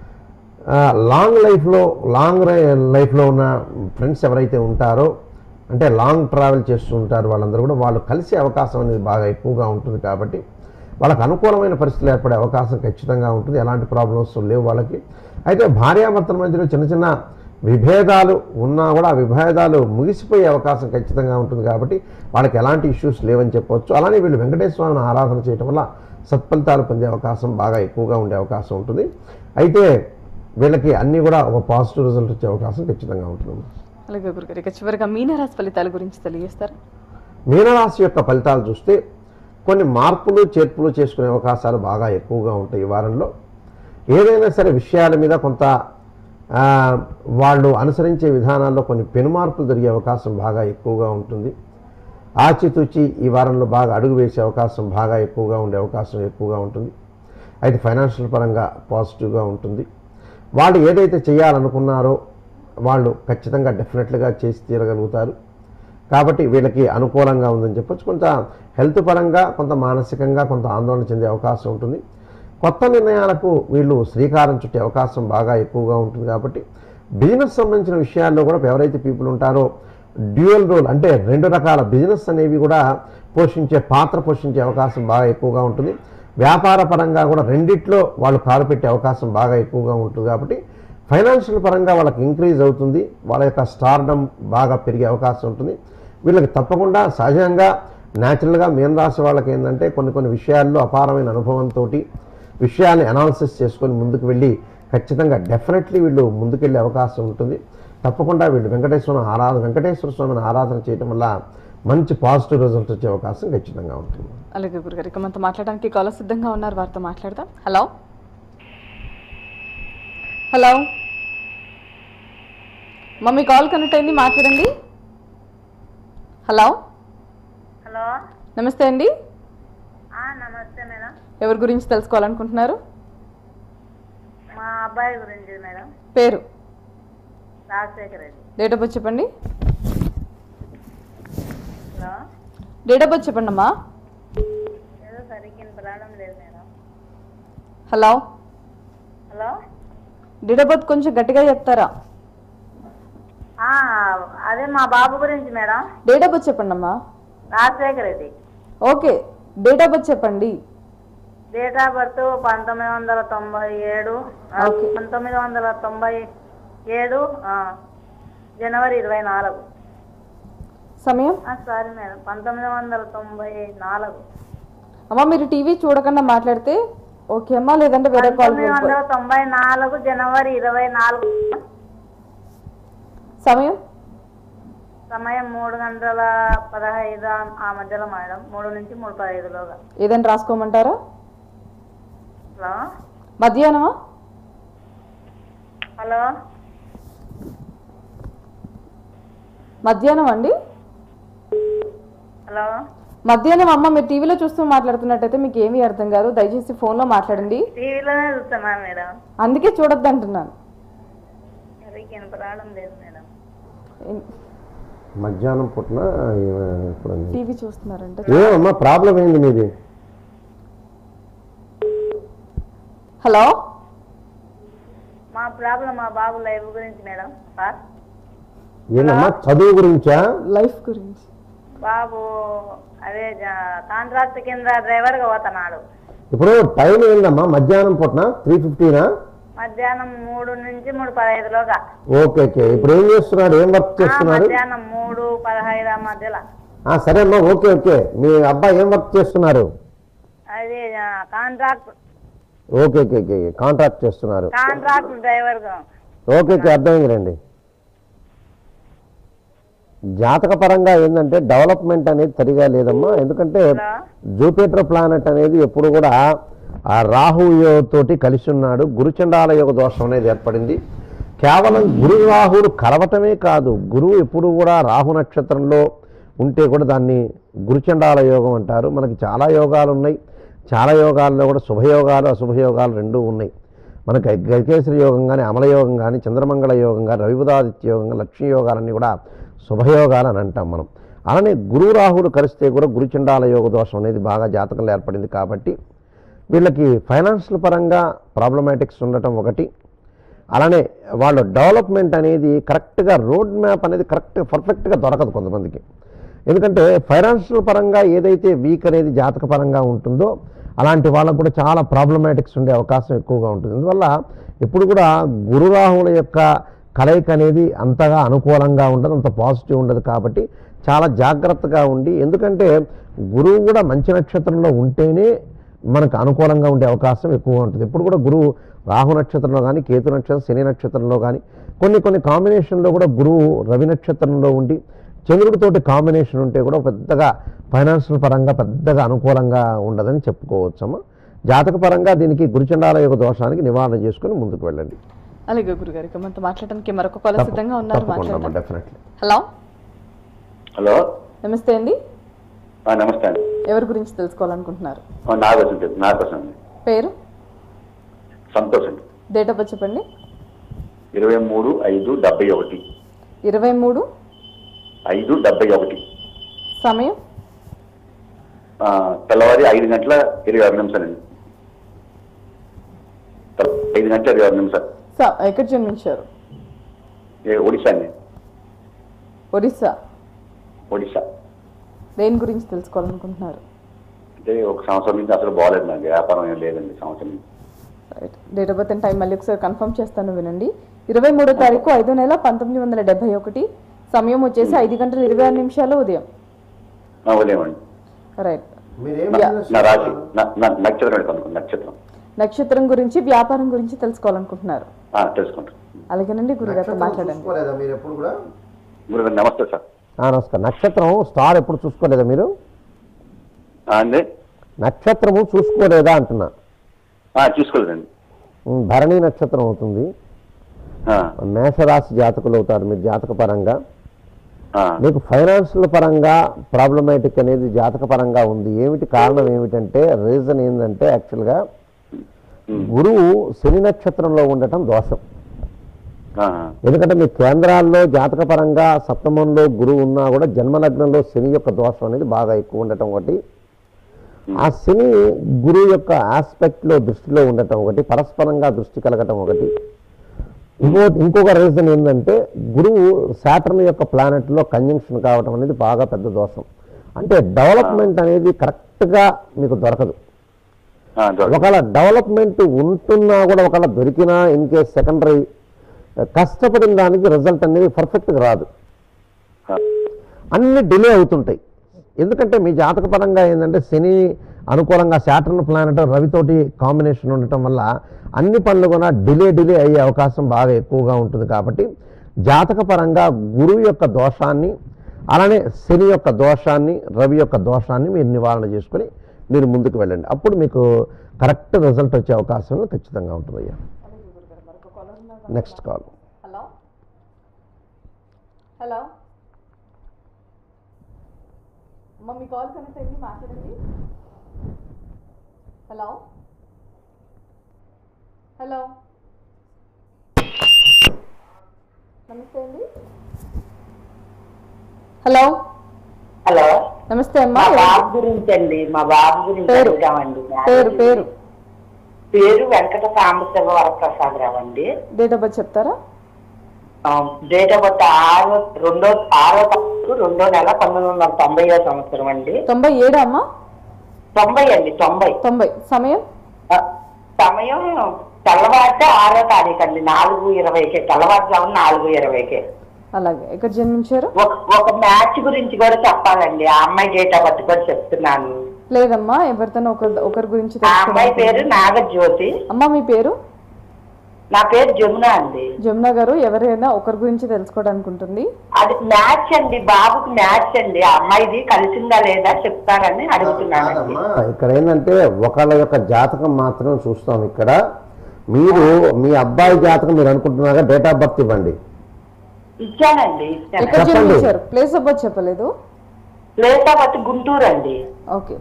ఆ, లాంగ్ లైఫ్లో లాంగ్ రై- లైఫ్లో ఉన్న ఫ్రెండ్స్ ఎవరైతే ఉంటారో అంటే లాంగ్ ట్రావెల్ చేస్తూ ఉంటారు వాళ్ళందరూ కూడా వాళ్ళు కలిసే అవకాశం అనేది బాగా ఎక్కువగా ఉంటుంది కాబట్టి వాళ్ళకి అనుకూలమైన పరిస్థితులు ఏర్పడే అవకాశం ఖచ్చితంగా ఉంటుంది ఎలాంటి ప్రాబ్లమ్స్ లేవు వాళ్ళకి అయితే భార్యాభర్తల మధ్యలో చిన్న చిన్న విభేదాలు ఉన్నా కూడా ఆ విభేదాలు ముగిసిపోయే అవకాశం ఖచ్చితంగా ఉంటుంది కాబట్టి వాళ్ళకి ఎలాంటి ఇష్యూస్ లేవని చెప్పవచ్చు అలానే వీళ్ళు వెంకటేశ్వర స్వామిని ఆరాధన చేయటం వల్ల సత్ఫలితాలు పొందే అవకాశం బాగా ఎక్కువగా ఉండే అవకాశం ఉంటుంది అయితే వీళ్ళకి అన్నీ కూడా ఒక పాజిటివ్ రిజల్ట్ వచ్చే అవకాశం ఖచ్చితంగా ఉంటుంది అలాగే గురుగారు ఇక చివరిగా మీనరాశి ఫలితాల గురించి తెలియజేస్తారా మీనరాశి యొక్క ఫలితాలు చూస్తే కొన్ని మార్పులు చేర్పులు చేసుకునే అవకాశాలు బాగా ఎక్కువగా ఉంటాయి ఈ వారంలో ఏదైనా సరే విషయాల మీద కొంత ఆ, వాళ్ళు అనుసరించే విధానాల్లో కొన్ని పెనుమార్పులు జరిగే అవకాశం బాగా ఎక్కువగా ఉంటుంది ఆచితూచి ఈ వారంలో బాగా అడుగు వేసే అవకాశం బాగా ఎక్కువగా ఉండే అవకాశం ఎక్కువగా ఉంటుంది అయితే ఫైనాన్షియల్ పరంగా పాజిటివ్గా ఉంటుంది వాళ్ళు ఏదైతే చేయాలనుకున్నారో వాళ్ళు ఖచ్చితంగా డెఫినెట్లుగా చేసి తీరగలుగుతారు కాబట్టి వీళ్ళకి అనుకూలంగా ఉందని చెప్పొచ్చు కొంత హెల్త్ పరంగా కొంత మానసికంగా కొంత ఆందోళన చెందే అవకాశం ఉంటుంది కొత్త నిర్ణయాలకు వీళ్ళు శ్రీకారం చుట్టే అవకాశం బాగా ఎక్కువగా ఉంటుంది కాబట్టి బిజినెస్ సంబంధించిన విషయాల్లో కూడా ఎవరైతే పీపుల్ ఉంటారో డ్యూయల్ రోల్ అంటే రెండు రకాల బిజినెస్ అనేవి కూడా పోషించే పాత్ర పోషించే అవకాశం బాగా ఎక్కువగా ఉంటుంది వ్యాపార పరంగా కూడా రెండిట్లో వాళ్ళు కాలు పెట్టే అవకాశం బాగా ఎక్కువగా ఉంటుంది కాబట్టి ఫైనాన్షియల్ పరంగా వాళ్ళకి ఇంక్రీజ్ అవుతుంది వాళ్ళ యొక్క స్టార్డమ్ బాగా పెరిగే అవకాశం ఉంటుంది వీళ్ళకి తప్పకుండా సహజంగా న్యాచురల్గా మీన రాశి వాళ్ళకి ఏంటంటే కొన్ని కొన్ని విషయాల్లో అపారమైన అనుభవంతో విషయాన్ని అనాలిసిస్ చేసుకొని ముందుకు వెళ్ళి ఖచ్చితంగా డెఫినెట్లీ వీళ్ళు ముందుకెళ్ళే అవకాశం ఉంటుంది తప్పకుండా వీళ్ళు వెంకటేశ్వర ఆరాధన వెంకటేశ్వర స్వామిని ఆరాధన చేయడం వల్ల మంచి పాజిటివ్ రిజల్ట్ వచ్చే అవకాశం ఖచ్చితంగా ఉంటుంది అలాగే గురుగారు ఇక మనతో మాట్లాడడానికి కాల్ సిద్ధంగా ఉన్నారు వారితో మాట్లాడదాం hello hello mummy call connect అయింది మాట్లాడండి హలో హలో నమస్తే అండి ఆ, నమస్తే మేడం ఎవరి గురించి తెలుసుకోవాలనుకుంటున్నారు మా అబ్బాయి గురించి మేడం పేరు Rajasekhar Reddy date of birth చెప్పండి హలో డేట్ ఆఫ్ బర్త్ చెప్పండి అమ్మా ఏదో సరిగ్గా రావడం లేదు madam hello hello date of birth కొంచెం గట్టిగా చెప్తారా ఆ, అదే మా బాబు గురించి మేడం డేట్ ఆఫ్ బర్త్ చెప్పండి అమ్మా Rajasekhar Reddy okay date of birth చెప్పండి డేట్ ఆఫ్ బర్త్ పంతొమ్మిది వందల తొంభై ఏడు ఆ, ఓకే. పంతొమ్మిది వందల తొంభై ఏడు ఆ, జనవరి ఇరవై నాలుగు సమయం ఆ, సారీ మేడం పంతొమ్మిది వందల తొంభై నాలుగు అమ్మా మీరు టీవీ చూడకుండా మాట్లాడితే ఓకే అమ్మా లేదంటే వేరే కాల్ పంతొమ్మిది వందల తొంభై నాలుగు జనవరి ఇరవై నాలుగు సమయం సమయం మూడు గంటల పదహైదు ఆ- ఆ మధ్యలో మేడం మూడు నుంచి మూడు పదహైదులోగా ఏదైనా రాసుకోమంటారా హలో మధ్యాహ్నమా హలో మధ్యాహ్నం అండి హలో మధ్యాహ్నం అమ్మ మీరు టీవీలో చూస్తూ మాట్లాడుతున్నట్టయితే మీకు ఏమీ అర్థం కాదు దయచేసి ఫోన్లో మాట్లాడండి టీవీలోనే చూస్తున్నా మేడం అందుకే చూడొద్దు అంటున్నాను సరిగ్గా వినపరావడం లేదు మేడం మధ్యాహ్నం పుట్టిన ఇప్పుడు టీవీ చూస్తున్నారంటే ఏమమ్మా ప్రాబ్లం ఏంది మీది హలో మా ప్రాబ్లం మా బాబు లైఫ్ గురించి మేడం సార్ ఏంటమ్మా చదువు గురించా లైఫ్ గురించి బాబు అదే జ- కాంట్రాక్ట్ కింద డ్రైవర్గా పోతున్నాడు ఇప్పుడు టైం ఏందమ్మా మధ్యాహ్నం పుట్టిన త్రీ ఫిఫ్టీనా మధ్యాహ్నం మూడు నుంచి మూడు పదహైదులోగా ఓకే ఓకే ఇప్పుడు ఏం చేస్తున్నాడు ఏం వర్క్ ఆ, చేస్తున్నాడు మధ్యాహ్నం మూడు పదహైదు ఆ మధ్యలో ఆ, సరే అమ్మా ఓకే ఓకే మీ అబ్బాయి ఏం వర్క్ చేస్తున్నారు అది ఆ, contract okay okay okay contract చేస్తున్నారు కాంట్రాక్ట్ డ్రైవర్గా ఓకే ఓకే అర్థమైందిలేండి జాతక పరంగా ఏంటంటే డెవలప్మెంట్ అనేది సరిగా లేదమ్మా ఎందుకంటే హలో జూపిటర్ ప్లానెట్ అనేది ఎప్పుడు కూడా ఆ రాహు యోగ తోటి కలిసి ఉన్నాడు గురుచండాల యోగ దోషం అనేది ఏర్పడింది కేవలం గురు రాహుడు కలవటమే కాదు గురువు ఎప్పుడు కూడా రాహు నక్షత్రంలో ఉంటే కూడా దాన్ని గురుచండాల యోగం అంటారు మనకి చాలా యోగాలు ఉన్నాయి చాలా యోగాల్లో కూడా శుభయోగాలు అశుభయోగాలు రెండూ ఉన్నాయి మనకి గజకేశ్వరి యోగం కానీ అమల యోగం కానీ చంద్రమంగళ యోగం కానీ రవిబుధాదిత్య యోగం కానీ లక్ష్మీ యోగాలన్నీ కూడా శుభయోగాలు అని అంటాం మనం అలానే గురు రాహుడు కలిస్తే కూడా గురుచండాల యోగ దోషం అనేది బాగా జాతకంలో ఏర్పడింది కాబట్టి వీళ్ళకి ఫైనాన్షియల్ పరంగా ప్రాబ్లమాటిక్స్ ఉండటం ఒకటి అలానే వాళ్ళ డెవలప్మెంట్ అనేది కరెక్ట్గా రోడ్ మ్యాప్ అనేది కరెక్ట్గా పర్ఫెక్ట్గా దొరకదు కొంతమందికి ఎందుకంటే ఫైనాన్షియల్ పరంగా ఏదైతే వీక్ అనేది జాతక పరంగా ఉంటుందో అలాంటి వాళ్ళకు కూడా చాలా ప్రాబ్లమాటిక్స్ ఉండే అవకాశం ఎక్కువగా ఉంటుంది అందువల్ల ఎప్పుడు కూడా గురురాహుల యొక్క కలయిక అనేది అంతగా అనుకూలంగా ఉండదు అంత పాజిటివ్ ఉండదు కాబట్టి చాలా జాగ్రత్తగా ఉండి ఎందుకంటే గురువు కూడా మంచి నక్షత్రంలో ఉంటేనే మనకు అనుకూలంగా ఉండే అవకాశం ఎక్కువగా ఉంటుంది ఎప్పుడు కూడా గురువు రాహు నక్షత్రంలో కానీ కేతు నక్షత్రం శని నక్షత్రంలో కానీ కొన్ని కొన్ని కాంబినేషన్లో కూడా గురువు రవి నక్షత్రంలో ఉండి చంద్రుడితోటి కాంబినేషన్ ఉంటే కూడా పెద్దగా ఫైనాన్షియల్ పరంగా పెద్దగా అనుకూలంగా ఉండదని చెప్పుకోవచ్చమ్మా జాతక పరంగా దీనికి గురుచండాల యొక్క దోషానికి నివారణ చేసుకుని ముందుకు వెళ్ళండి అలాగే గురుగారు ఇక మనతో మాట్లాడడానికి మరొక కాలర్ సిద్ధంగా ఉన్నారు తప్పకుండా మాట్లాడదాం డెఫినెట్లీ హలో హలో నమస్తే అండి ఆ, నమస్తే అండి ఎవరి గురించి తెలుసుకోవాలనుకుంటున్నారు ఆ, నా కోసం చెప్పు, నా కోసం అండి పేరు సంతోష్ అండి డేట్ ఆఫ్ బర్త్ చెప్పండి ఇరవై మూడు ఐదు డెబ్బై ఒకటి ఇరవై మూడు ఐదు డెబ్బై ఒకటి సమయం ఆ, తెల్లవారి ఐదు గంటల ఇరవై ఆరు నిమిషాలు అండి తెల్ల- ఐదు గంటల ఇరవై ఆరు నిమిషాలు స- ఎక్కడ జన్మించారు ఏ, ఒడిశా అండి ఒడిస్సా ఒడిశా దేని గురించి తెలుసుకోవాలనుకుంటున్నారు అంటే ఒక సంవత్సరం నుంచి అసలు బాగాలేదు నాకు వ్యాపారం ఏం లేదండి సంవత్సరం నుంచి right date of birth and time మళ్ళీ ఒకసారి కన్ఫర్మ్ చేస్తాను వినండి ఇరవై మూడో తారీఖు ఐదో నెల పంతొమ్మిది వందల డెబ్బై ఒకటి సమయం వచ్చేసి ఐదు గంటల ఇరవై ఆరు నిమిషాలు ఉదయం ఆ, ఉదయమండి రైట్ నా రాశి నా- నా నక్షత్రం అండి కనుక్కో నక్షత్రం నక్షత్రం గురించి వ్యాపారం గురించి తెలుసుకోవాలనుకుంటున్నారు ఆ, తెలుసుకుంటాను అలాగేనండి గురుగారితో మాట్లాడండి మీరు ఎప్పుడు కూడా గురుగారు నమస్తే సార్ నమస్కారం నక్షత్రం స్టార్ ఎప్పుడు చూసుకోలేదా మీరు ఆ, అండి నక్షత్రము చూసుకోలేదా అంటున్నా ఆ, చూసుకోలేదండి ఉమ్, భరణి నక్షత్రం అవుతుంది ఆ, మేషరాశి జాతకులు అవుతారు మీరు జాతక పరంగా ఆ, మీకు ఫైనాన్షియల్ పరంగా ప్రాబ్లమాటిక్ అనేది జాతక పరంగా ఉంది ఏమిటి కారణం ఏమిటంటే రీజన్ ఏంటంటే యాక్చువల్గా గురువు శని నక్షత్రంలో ఉండటం దోషం ఆ, ఎందుకంటే మీ కేంద్రాల్లో జాతక పరంగా సప్తమంలో గురువు ఉన్నా కూడా జన్మలగ్నంలో శని యొక్క దోషం అనేది బాగా ఎక్కువ ఉండటం ఒకటి ఆ శని గురువు యొక్క ఆస్పెక్ట్లో దృష్టిలో ఉండటం ఒకటి పరస్పరంగా దృష్టి కలగటం ఒకటి ఇంకో ఇంకొక రీజన్ ఏంటంటే గురువు శాటర్న్ యొక్క ప్లానెట్లో కంజంక్షన్ కావటం అనేది బాగా పెద్ద దోషం అంటే డెవలప్మెంట్ అనేది కరెక్ట్గా మీకు దొరకదు ఆ, దొరకదు. ఒకవేళ డెవలప్మెంట్ ఉంటున్నా కూడా ఒకవేళ దొరికినా ఇన్ కేస్ సెకండరీ కష్టపడిన దానికి రిజల్ట్ అనేది పర్ఫెక్ట్గా రాదు ఆ, అన్ని డిలే అవుతుంటాయి ఎందుకంటే మీ జాతక పరంగా ఏంటంటే శని అనుకూలంగా శాటర్న్ ప్లానెట్ రవితోటి కాంబినేషన్ ఉండటం వల్ల అన్ని పనులు కూడా డిలే డిలే అయ్యే అవకాశం బాగా ఎక్కువగా ఉంటుంది కాబట్టి జాతక పరంగా గురువు యొక్క దోషాన్ని అలానే శని యొక్క దోషాన్ని రవి యొక్క దోషాన్ని మీరు నివారణ చేసుకొని మీరు ముందుకు వెళ్ళండి అప్పుడు మీకు కరెక్ట్ రిజల్ట్ వచ్చే అవకాశం ఖచ్చితంగా ఉంటుంది అయ్యా నెక్స్ట్ కాల్ హలో హలో అమ్మ మీ కాల్ కనెక్ట్ అయింది మాట్లాడండి హలో హలో నమస్తే అండి హలో హలో నమస్తే మా అమ్మా బాబు గురించి అండి మా బాబు గురించి పేరు అడుగుదామండి పేరు పేరు పేరు వెంకట సాంబశివ వరప్రసాదరావు అండి డేట్ ఆఫ్ బర్త్ చెప్తారా డేట్ ఆఫ్ బర్త్ ఆరో రెండో ఆరో తారీఖు రెండో నెల పంతొమ్మిది వందల తొంభై సంవత్సరం అండి తొంభై ఏడా అమ్మా తొంభై అండి తొంభై తొంభై సమయం ఆ, సమయం తెల్లవారితే ఆరో తారీఖు అండి నాలుగు ఇరవైకే తెల్లవారుజామున నాలుగు ఇరవైకే అలాగే ఎక్కడ జన్మించారు ఒక ఒక మ్యాచ్ గురించి కూడా చెప్పాలండి ఆ అమ్మాయి డేట్ ఆఫ్ బర్త్ కూడా చెప్తున్నాను లేదమ్మా ఎవరితోనో ఒకరి ఒకరి గురించి ఆ అమ్మాయి పేరు తెలుసుకోవాలి నాగజ్యోతి అమ్మా మీ పేరు నా పేరు జమున అండి జమున గారు ఎవరైనా ఒకరి గురించి తెలుసుకోవడానికి ఉంటుంది అది మ్యాచ్ అండి బాబుకి మ్యాచ్ అండి ఆ అమ్మాయిది కలిసిందా లేదా చెప్తారని అడుగుతున్నానండి కాదమ్మా, ఇక్కడ ఏంటంటే ఒకళ్ళ యొక్క జాతకం మాత్రం చూస్తాం ఇక్కడ మీరు మీ అబ్బాయి జాతకం మీరు అనుకుంటున్నారా డేట్ ఆఫ్ బర్త్ ఇవ్వండి ఇచ్చానండి ఇచ్చాను ఎక్కడ చెప్పండి. జన్మించారు ప్లేస్ ఆఫ్ బర్త్ చెప్పలేదు ప్లేస్ ఆఫ్ బర్త్ గుంటూరు అండి ఓకే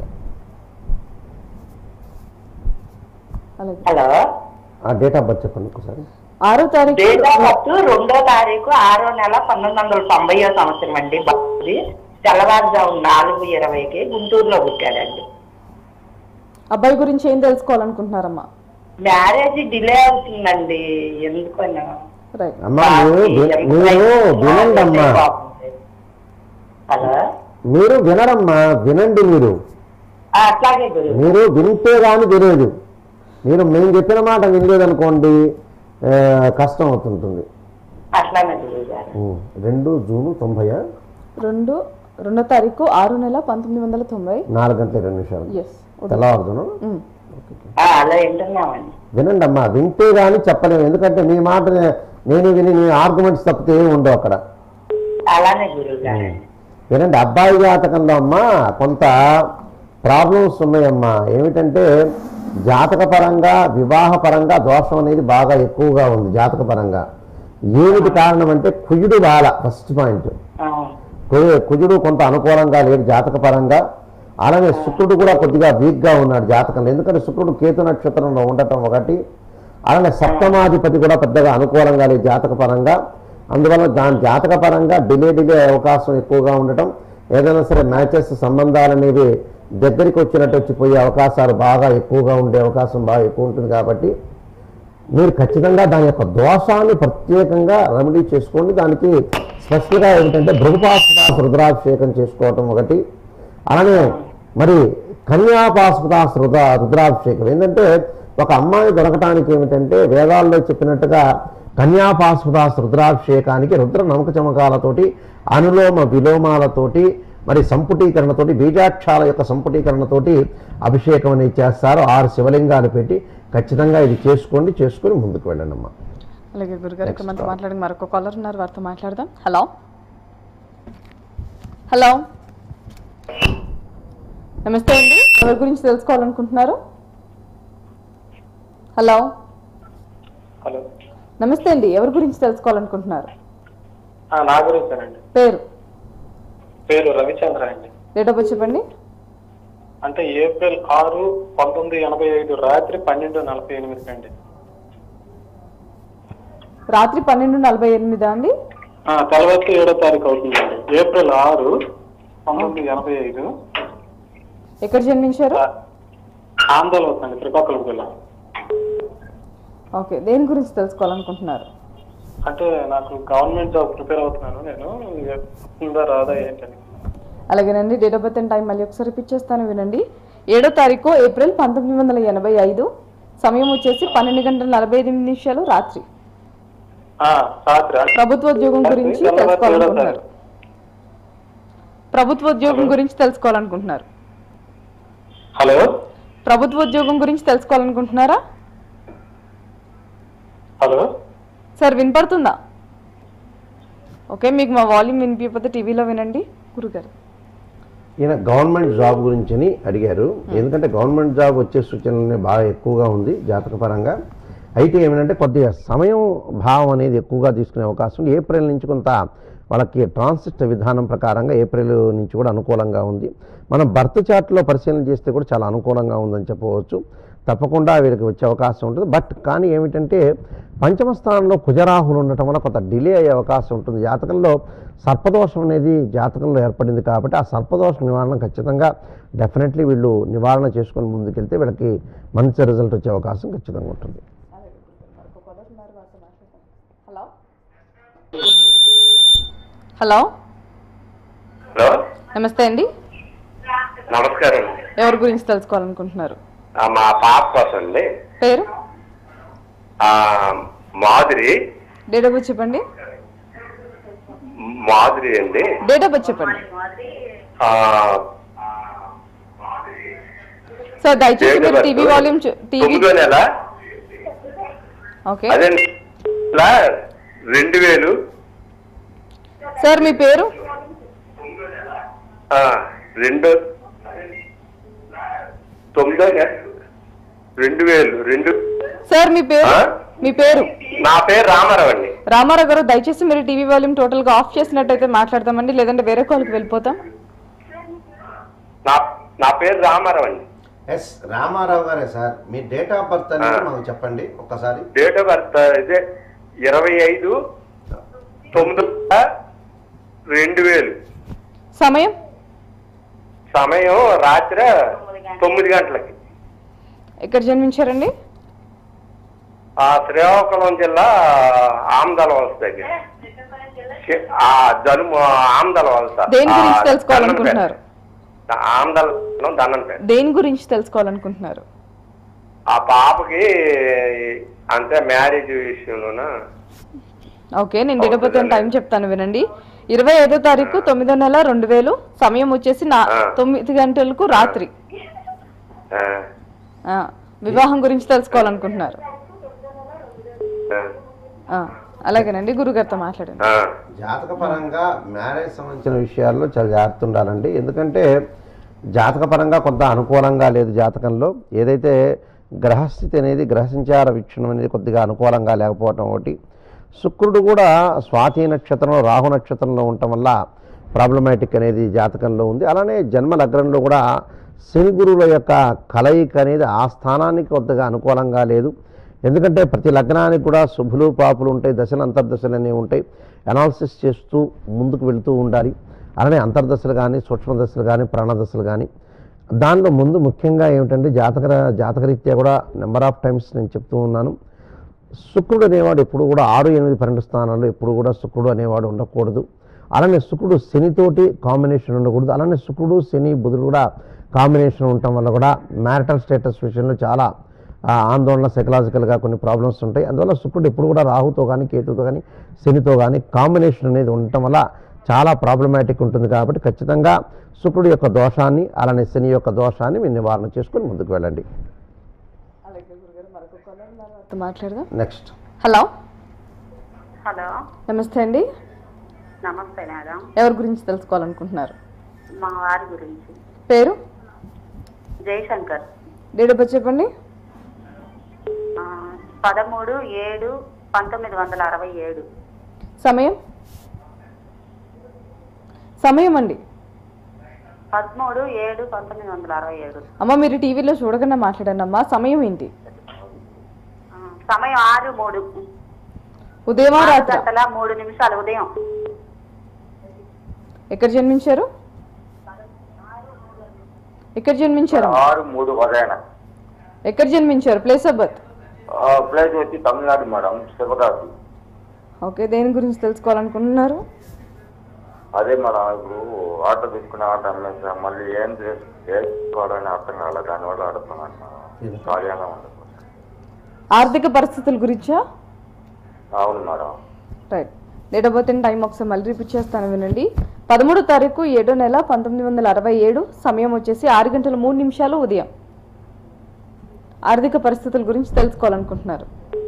అలాగే హలో ఆ డేట్ ఆఫ్ బర్త్ చెప్పండి ఒకసారి ఆరో తారీఖు డేట్ ఆఫ్ బర్త్ రెండో తారీఖు ఆరో నెల పంతొమ్మిది వందల తొంభైయో సంవత్సరం అండి బాబుది తెల్లవారుజాము నాలుగు ఇరవైకి గుంటూరులో పుట్టాడండి అబ్బాయి గురించి ఏం తెలుసుకోవాలనుకుంటున్నారమ్మా మ్యారేజ్ డిలే అవుతుందండి ఎందుకన్నా రైట్ అమ్మా మీరు వి- మీరు వినండి అమ్మా హలో మీరు వినరమ్మా వినండి మీరు ఆ, అట్లాగే గురు మీరు వింటే కానీ తెలియదు మీరు మేము చెప్పిన మాట వినలేదనుకోండి ఆ, కష్టం అవుతుంటుంది అట్లానే గురువు గారు ఉం. రెండు జూన్ తొంభై రెండు రెండో తారీఖు ఆరు నెల పంతొమ్మిది వందల తొంభై నాలుగు గంటల రెండు నిమిషాలు ఎస్ తెల్లవారుజాను ఆ, అలా వింటున్నామండి వినండి అమ్మా వింటే కానీ చెప్పలేము ఎందుకంటే మీ మాట నేను విని నీ ఆర్గ్యుమెంట్స్ తప్పితే ఏమి ఉండవు అక్కడ అలానే గురువు గారు వినండి అబ్బాయి జాతకంలో అమ్మా కొంత ప్రాబ్లమ్స్ ఉన్నాయమ్మా ఏమిటంటే జాతక పరంగా వివాహ పరంగా దోషం అనేది బాగా ఎక్కువగా ఉంది జాతక పరంగా ఏమిటి కారణం అంటే కుజుడు బాల ఫస్ట్ పాయింట్ ఆ, కు- కుజుడు కొంత అనుకూలంగా లేడు జాతక పరంగా అలానే శుక్రుడు కూడా కొద్దిగా వీక్గా ఉన్నాడు జాతకంలో ఎందుకంటే శుక్రుడు కేతు నక్షత్రంలో ఉండటం ఒకటి అలానే సప్తమాధిపతి కూడా పెద్దగా అనుకూలంగా లేదు జాతక పరంగా అందువల్ల దాని జాతక పరంగా డిలే డిలే అవకాశం ఎక్కువగా ఉండటం ఏదైనా సరే మ్యాచెస్ సంబంధాలు అనేవి దగ్గరికి వచ్చినట్టు వచ్చిపోయే అవకాశాలు బాగా ఎక్కువగా ఉండే అవకాశం బాగా ఎక్కువ ఉంటుంది కాబట్టి మీరు ఖచ్చితంగా దాని యొక్క దోషాన్ని ప్రత్యేకంగా రెమెడీ చేసుకోండి దానికి స్పెషల్గా ఏమిటంటే భృగుపాస్పదాస రుద్రాభిషేకం చేసుకోవటం ఒకటి అలానే మరి కన్యాపాస్పదాస రుద్ర రుద్రాభిషేకం ఏంటంటే ఒక అమ్మాయి దొరకటానికి ఏమిటంటే వేదాల్లో చెప్పినట్టుగా కన్యాపాస్పదాస రుద్రాభిషేకానికి రుద్ర నమక చమకాలతోటి అనులోమ విలోమాలతోటి మరి సంపుటీకరణతోటి బీజాక్షాల యొక్క సంపుటీకరణతోటి అభిషేకం అనేది చేస్తారు ఆరు శివలింగాలు పెట్టి ఖచ్చితంగా ఇది చేసుకోండి చేసుకొని ముందుకు వెళ్ళండి అమ్మా అలాగే గురుగారు ఇక్కడ మనతో మాట్లాడి మరొక కాలర్ ఉన్నారు వారితో మాట్లాడదాం హలో హలో నమస్తే అండి ఎవరి గురించి తెలుసుకోవాలనుకుంటున్నారు హలో హలో నమస్తే అండి ఎవరి గురించి తెలుసుకోవాలనుకుంటున్నారు ఆ, నా గురించేనండి పేరు పేరు రవిచంద్ర అండి డేట్ ఆఫ్ బర్త్ చెప్పండి అంటే ఏప్రిల్ ఆరు పంతొమ్మిది ఎనభై ఐదు రాత్రి పన్నెండు నలభై ఎనిమిదికి అండి రాత్రి పన్నెండు నలభై ఎనిమిదా అండి ఆ, తెల్లవారికి ఏడో తారీఖు అవుతుందండి ఏప్రిల్ ఆరు పంతొమ్మిది ఎనభై ఐదు ఎక్కడ జన్మించారు ఆ, ఆందోళన అవుతుందండి శ్రీకాకుళం జిల్లా ఓకే దేని గురించి తెలుసుకోవాలనుకుంటున్నారు అంటే నాకు గవర్నమెంట్ జాబ్ ప్రిపేర్ అవుతున్నాను నేను వస్తుందా రాదా ఏంటని అలాగేనండి date of birth and time మళ్ళీ ఒకసారి రిపీట్ చేస్తాను వినండి ఏడో తారీఖు ఏప్రిల్ పంతొమ్మిది వందల ఎనభై ఐదు సమయం వచ్చేసి పన్నెండు గంటల నలభై ఐదు నిమిషాలు రాత్రి ఆ, రాత్రి అంటే ప్రభుత్వ ఉద్యోగం గురించి తెల్లవారి ఏడో తెలుసుకోవాలనుకుంటున్నారు తారీఖు. ప్రభుత్వ ఉద్యోగం గురించి తెలుసుకోవాలనుకుంటున్నారు హలో ప్రభుత్వ ఉద్యోగం గురించి తెలుసుకోవాలనుకుంటున్నారా హలో సార్ వినపడుతుందా ఓకే మీకు మా వాల్యూమ్ వినిపించకపోతే టీవీలో వినండి గురుగారు ఈయన గవర్నమెంట్ జాబ్ గురించి అడిగారు ఎందుకంటే గవర్నమెంట్ జాబ్ వచ్చే సూచనలు బాగా ఎక్కువగా ఉంది జాతకపరంగా అయితే ఏమిటంటే కొద్దిగా సమయం భావం అనేది ఎక్కువగా తీసుకునే అవకాశం ఉంది ఏప్రిల్ నుంచి కొంత వాళ్ళకి ట్రాన్సిట్ విధానం ప్రకారంగా ఏప్రిల్ నుంచి కూడా అనుకూలంగా ఉంది మనం బర్త్ చార్ట్లో పరిశీలన చేస్తే కూడా చాలా అనుకూలంగా ఉందని చెప్పవచ్చు తప్పకుండా వీళ్ళకి వచ్చే అవకాశం ఉంటుంది బట్ కానీ ఏమిటంటే పంచమ స్థానంలో కుజరాహులు ఉండటం వల్ల కొంత డిలే అయ్యే అవకాశం ఉంటుంది జాతకంలో సర్పదోషం అనేది జాతకంలో ఏర్పడింది కాబట్టి ఆ సర్పదోష నివారణ ఖచ్చితంగా డెఫినెట్లీ వీళ్ళు నివారణ చేసుకొని ముందుకెళ్తే వీళ్ళకి మంచి రిజల్ట్ వచ్చే అవకాశం ఖచ్చితంగా ఉంటుంది హలో హలో హలో నమస్తే అండి నమస్కారం ఎవరి గురించి తెలుసుకోవాలనుకుంటున్నారు ఆ, మా పాప కోసం అండి పేరు ఆ, మాధురి డేట్ ఆఫ్ బర్త్ చెప్పండి మాధురి అండి డేట్ ఆఫ్ బర్త్ చెప్పండి ఆ, సార్ దయచేసి date of మీరు birth టీవీ వాల్యూమ్ టీవీ తొమ్మిదో నెల ఓకే అదే నెల రెండు వేలు సార్ మీ పేరు ఆ, రెండు తొమ్మిదో నెల రెండు వేలు రెండు సార్ మీ పేరు ఆ? మీ పేరు నా పేరు రామారావు అండి రామారావు గారు దయచేసి మీరు టీవీ వాల్యూమ్ టోటల్ గా ఆఫ్ చేసినట్టయితే మాట్లాడతామండి లేదంటే వేరే కాల్కి వెళ్ళిపోతాం నా నా పేరు రామారావు అండి ఎస్ రామారావు గారే సార్ మీ డేట్ ఆఫ్ బర్త్ అనేది ఆ. మాకు చెప్పండి ఒక్కసారి డేట్ ఆఫ్ బర్త్ ఇదే ఇరవై ఐదు తొమ్మిది రెండు వేలు సమయం సమయం రాత్రి తొమ్మిది గంటలకి ఎక్కడ జన్మించారండి ఆ శ్రీకాకుళం జిల్లా ఆమదల వలస దగ్గర చి- ఆ జలుము ఆమదల వలస దేని ఆ, గురించి తెలుసుకోవాలనుకుంటున్నారు దన్నపేట. ఆమదల దన్నపేట దేని గురించి తెలుసుకోవాలనుకుంటున్నారు ఆ పాపకి అంటే మ్యారేజ్ విషయంలోన ఓకే నేను date of birth and time చెప్తాను వినండి ఇరవై ఐదో తారీఖు తొమ్మిదో నెల రెండు వేలు సమయం వచ్చేసి నా ఆ. తొమ్మిది గంటలకు రాత్రి ఆ, ఆ, వివాహం గురించి తెలుసుకోవాలనుకుంటున్నారు ఆ, ఆ, అలాగేనండి గురుగారితో మాట్లాడండి ఆ. జాతక పరంగా మ్యారేజ్ సంబంధించిన విషయాల్లో చాలా జాగ్రత్త ఉండాలండి ఎందుకంటే జాతక పరంగా కొంత అనుకూలంగా లేదు జాతకంలో ఏదైతే గ్రహస్థితి అనేది గ్రహసంచార వీక్షణం అనేది కొద్దిగా అనుకూలంగా లేకపోవటం ఒకటి శుక్రుడు కూడా స్వాతి నక్షత్రంలో రాహు నక్షత్రంలో ఉండటం వల్ల ప్రాబ్లమాటిక్ అనేది జాతకంలో ఉంది అలానే జన్మ లగ్నంలో కూడా శని గురువుల యొక్క కలయిక అనేది ఆ స్థానానికి కొద్దిగా అనుకూలంగా లేదు ఎందుకంటే ప్రతి లగ్నానికి కూడా శుభులు పాపులు ఉంటాయి దశలు అంతర్దశలు అనేవి ఉంటాయి అనాలిసిస్ చేస్తూ ముందుకు వెళుతూ ఉండాలి అలానే అంతర్దశలు కానీ సూక్ష్మ దశలు కానీ ప్రాణదశలు కానీ దానిలో ముందు ముఖ్యంగా ఏమిటంటే జాతక జాతకరీత్యా కూడా నెంబర్ ఆఫ్ టైమ్స్ నేను చెప్తూ ఉన్నాను శుక్రుడు అనేవాడు ఎప్పుడు కూడా ఆరు ఎనిమిది పన్నెండు స్థానాల్లో ఎప్పుడు కూడా శుక్రుడు అనేవాడు ఉండకూడదు అలానే శుక్రుడు శనితోటి కాంబినేషన్ ఉండకూడదు అలానే శుక్రుడు శని బుధుడు కూడా కాంబినేషన్ ఉండటం వల్ల కూడా మ్యారిటల్ స్టేటస్ విషయంలో చాలా ఆ, ఆందోళన సైకలాజికల్గా కొన్ని ప్రాబ్లమ్స్ ఉంటాయి అందువల్ల శుక్రుడు ఎప్పుడు కూడా రాహుతో కానీ కేతుతో కానీ శనితో కానీ కాంబినేషన్ అనేది ఉండటం వల్ల చాలా ప్రాబ్లమాటిక్ ఉంటుంది కాబట్టి ఖచ్చితంగా శుక్రుడి యొక్క దోషాన్ని అలానే శని యొక్క దోషాన్ని మీరు నివారణ చేసుకొని ముందుకు వెళ్ళండి మాట్లాడదాం నెక్స్ట్ హలో హలో నమస్తే అండి నమస్తే మేడం ఎవరి గురించి తెలుసుకోవాలనుకుంటున్నారు మా వారి గురించి పేరు జయశంకర్ డేట్ ఆఫ్ బర్త్ చెప్పండి ఆ, పదమూడు ఏడు పంతొమ్మిది వందల అరవై ఏడు సమయం సమయం అండి పదమూడు ఏడు పంతొమ్మిది వందల అరవై ఏడు అమ్మ మీరు టీవీలో చూడకుండా మాట్లాడండి అమ్మా సమయం ఏంటి ఆ, సమయం ఆరు మూడు ఉదయమా ఆరు రాత్రి గంటల మూడు నిమిషాలు ఉదయం ఎక్కడ జన్మించారు ఎక్కడ జన్మించారు ఆరు మూడు ఉదయం ఎక్కడ జన్మించారు ప్లేస్ ఆఫ్ బర్త్ ప్లేస్ వచ్చి తమిళనాడు మేడం శివరాత్రి ఓకే దేని గురించి తెలుసుకోవాలనుకుంటున్నారు అదే మేడం ఇప్పుడు ఆటో తీసుకునే ఆటో అమ్మేసాం మళ్ళీ ఏం చేసు చేసుకోవాలని అర్థం కాలేదు దానివల్ల అడుగుతున్నాను మేడం ఖాళీగానే ఉండదు ఆర్థిక పరిస్థితుల గురించా అవును madam right date of birth and time ఒకసారి మళ్ళీ రిపీట్ చేస్తాను వినండి పదమూడో తారీఖు ఏడో నెల పంతొమ్మిది వందల అరవై ఏడు సమయం వచ్చేసి ఆరు గంటల మూడు నిమిషాలు ఉదయం ఆర్థిక పరిస్థితుల గురించి తెలుసుకోవాలనుకుంటున్నారు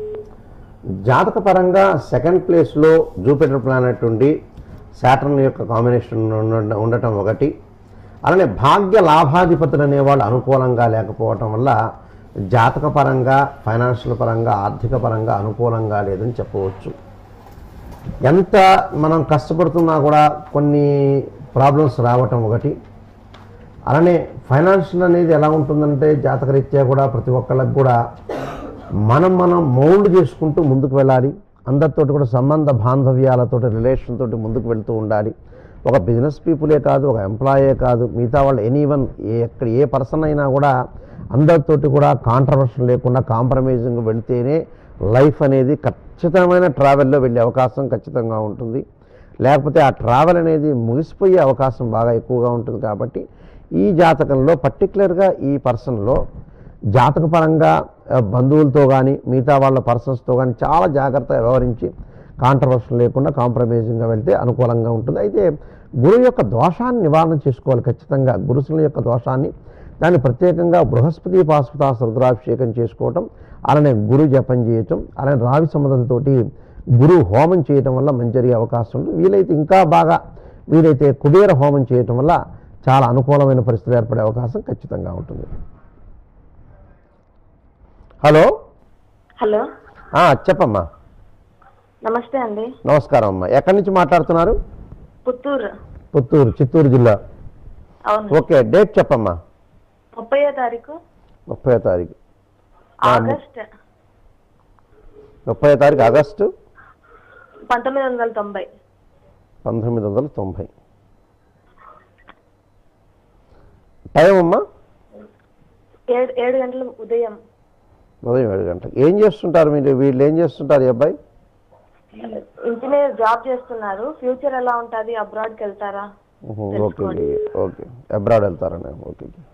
జాతక పరంగా సెకండ్ ప్లేస్లో జూపిటర్ ప్లానెట్ ఉండి శాటర్న్ యొక్క కాంబినేషన్ ఉండ- ఉండటం ఒకటి అలానే భాగ్య లాభాధిపతులు అనేవాళ్ళు అనుకూలంగా లేకపోవటం వల్ల జాతక పరంగా ఫైనాన్షియల్ పరంగా ఆర్థిక పరంగా అనుకూలంగా లేదని చెప్పవచ్చు ఎంత మనం కష్టపడుతున్నా కూడా కొన్ని ప్రాబ్లమ్స్ రావటం ఒకటి అలానే ఫైనాన్షియల్ అనేది ఎలా ఉంటుందంటే జాతకరీత్యా కూడా ప్రతి ఒక్కళ్ళకి కూడా మనం మనం మౌల్డ్ చేసుకుంటూ ముందుకు వెళ్ళాలి అందరితోటి కూడా సంబంధ బాంధవ్యాలతో రిలేషన్ తోటి ముందుకు వెళ్తూ ఉండాలి ఒక బిజినెస్ పీపులే కాదు ఒక ఎంప్లాయే కాదు మిగతా వాళ్ళు ఎనీవన్ ఏ ఎక్కడ ఏ పర్సన్ అయినా కూడా అందరితోటి కూడా కాంట్రవర్షన్ లేకుండా కాంప్రమైజింగ్ వెళ్తేనే లైఫ్ అనేది ఖచ్చితమైన ట్రావెల్లో వెళ్ళే అవకాశం ఖచ్చితంగా ఉంటుంది లేకపోతే ఆ ట్రావెల్ అనేది ముగిసిపోయే అవకాశం బాగా ఎక్కువగా ఉంటుంది కాబట్టి ఈ జాతకంలో పర్టికులర్గా ఈ పర్సన్లో జాతకపరంగా ఆ, బంధువులతో కానీ మిగతా వాళ్ళ పర్సన్స్తో కానీ చాలా జాగ్రత్తగా వ్యవహరించి కాంట్రవర్షన్ లేకుండా కాంప్రమైజింగ్గా వెళ్తే అనుకూలంగా ఉంటుంది అయితే గురువు యొక్క దోషాన్ని నివారణ చేసుకోవాలి ఖచ్చితంగా గురుసుల యొక్క దోషాన్ని దాన్ని ప్రత్యేకంగా బృహస్పతి పాశుపతాస రుద్రాభిషేకం చేసుకోవటం అలానే గురు జపం చేయటం అలానే రావి సమ్మతులతోటి గురు హోమం చేయటం వల్ల మంచి జరిగే అవకాశం ఉంది వీలైతే ఇంకా బాగా వీలైతే కుబేర హోమం చేయటం వల్ల చాలా అనుకూలమైన పరిస్థితులు ఏర్పడే అవకాశం ఖచ్చితంగా ఉంటుంది హలో హలో ఆ, చెప్పమ్మా నమస్తే అండి నమస్కారం అమ్మా ఎక్కడి నుంచి మాట్లాడుతున్నారు పుత్తూరు పుత్తూరు చిత్తూరు జిల్లా అవును ఓకే డేట్ చెప్పమ్మా ముప్పయో తారీఖు ముప్పై తారీఖు ఆ, ము- ఆగస్ట్ ముప్పై తారీఖు ఆగస్టు పంతొమ్మిది వందల తొంభై పంతొమ్మిది వందల తొంభై టైం అమ్మా ఏడు ఏడు గంటల ఉదయం ఉదయం ఏడు గంటలకు ఏం చేస్తుంటారు మీరు వీళ్ళు ఏం చేస్తుంటారు ఈ అబ్బాయి ఇంజనీర్ జాబ్ చేస్తున్నారు ఫ్యూచర్ ఎలా ఉంటుంది అబ్రాడ్కి వెళ్తారా ఉహు, ఓకే ఓకే ఓకే అబ్రాడ్ వెళ్తారని ఓకే ఓకే.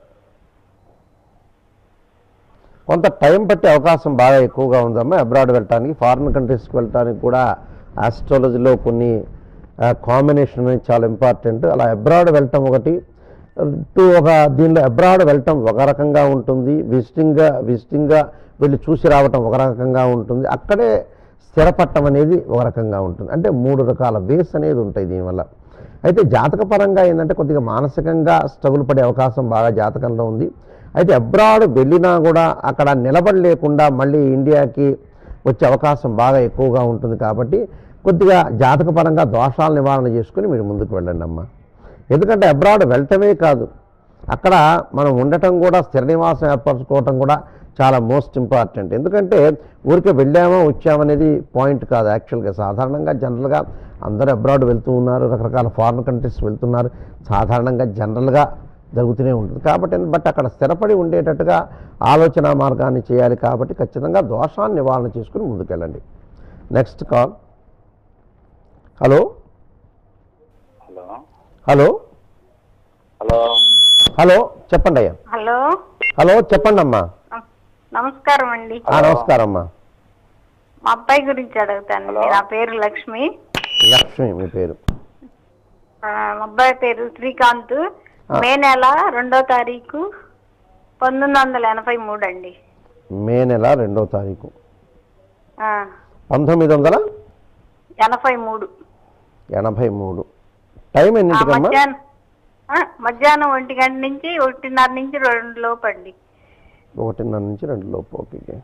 కొంత టైం పట్టే అవకాశం బాగా ఎక్కువగా ఉందమ్మా అబ్రాడ్ వెళ్ళటానికి ఫారిన్ కంట్రీస్కి వెళ్ళటానికి కూడా ఆస్ట్రాలజీలో కొన్ని కాంబినేషన్ అనేది చాలా ఇంపార్టెంట్ అలా అబ్రాడ్ వెళ్ళటం ఒకటి టూ ఒక దీనిలో అబ్రాడ్ వెళ్ళటం ఒక రకంగా ఉంటుంది విజిటింగ్గా విజిటింగ్గా వెళ్ళి చూసి రావటం ఒక రకంగా ఉంటుంది అక్కడే స్థిరపట్టం అనేది ఒక రకంగా ఉంటుంది అంటే మూడు రకాల బేస్ అనేది ఉంటాయి దీనివల్ల అయితే జాతకపరంగా ఏంటంటే కొద్దిగా మానసికంగా స్ట్రగుల్ పడే అవకాశం బాగా జాతకంలో ఉంది అయితే అబ్రాడ్ వెళ్ళినా కూడా అక్కడ నిలబడలేకుండా మళ్ళీ ఇండియాకి వచ్చే అవకాశం బాగా ఎక్కువగా ఉంటుంది కాబట్టి కొద్దిగా జాతకపరంగా దోషాల నివారణ చేసుకుని మీరు ముందుకు వెళ్ళండి అమ్మా ఎందుకంటే అబ్రాడ్ వెళ్ళటమే కాదు అక్కడ మనం ఉండటం కూడా స్థిర నివాసం ఏర్పరచుకోవటం కూడా చాలా మోస్ట్ ఇంపార్టెంట్ ఎందుకంటే ఊరికే వెళ్ళామా వచ్చామనేది పాయింట్ కాదు యాక్చువల్గా సాధారణంగా జనరల్గా అందరూ అబ్రాడ్ వెళ్తూ ఉన్నారు రకరకాల ఫారిన్ కంట్రీస్ వెళ్తున్నారు సాధారణంగా జనరల్గా జరుగుతూనే ఉంటుంది కాబట్టి బట్ అక్కడ స్థిరపడి ఉండేటట్టుగా ఆలోచన మార్గాన్ని చేయాలి కాబట్టి ఖచ్చితంగా దోషాన్ని నివారణ చేసుకుని ముందుకెళ్ళండి next call hello hello hello hello hello చెప్పండి అయ్యా హలో హలో చెప్పండి అమ్మా నమస్కారం అండి ఆ, నమస్కారం అమ్మా మా అబ్బాయి గురించి అడుగుతాను నా పేరు లక్ష్మి లక్ష్మి మీ పేరు ఆ, మా అబ్బాయి పేరు శ్రీకాంత్ ఆ. మే నెల రెండో తారీఖు పంతొమ్మిది వందల ఎనభై మూడు అండి మే నెల రెండో తారీఖు ఆ, పంతొమ్మిది వందల ఎనభై మూడు ఎనభై మూడు టైం ఆ, ఎన్నింటికమ్మా మధ్యాహ్నం ఆ, మధ్యాహ్నం ఒంటి గంట నుంచి ఒకటిన్నర నుంచి రెండు లోపు అండి ఒకటిన్నర నుంచి రెండు లోపు ఓకే ఓకే.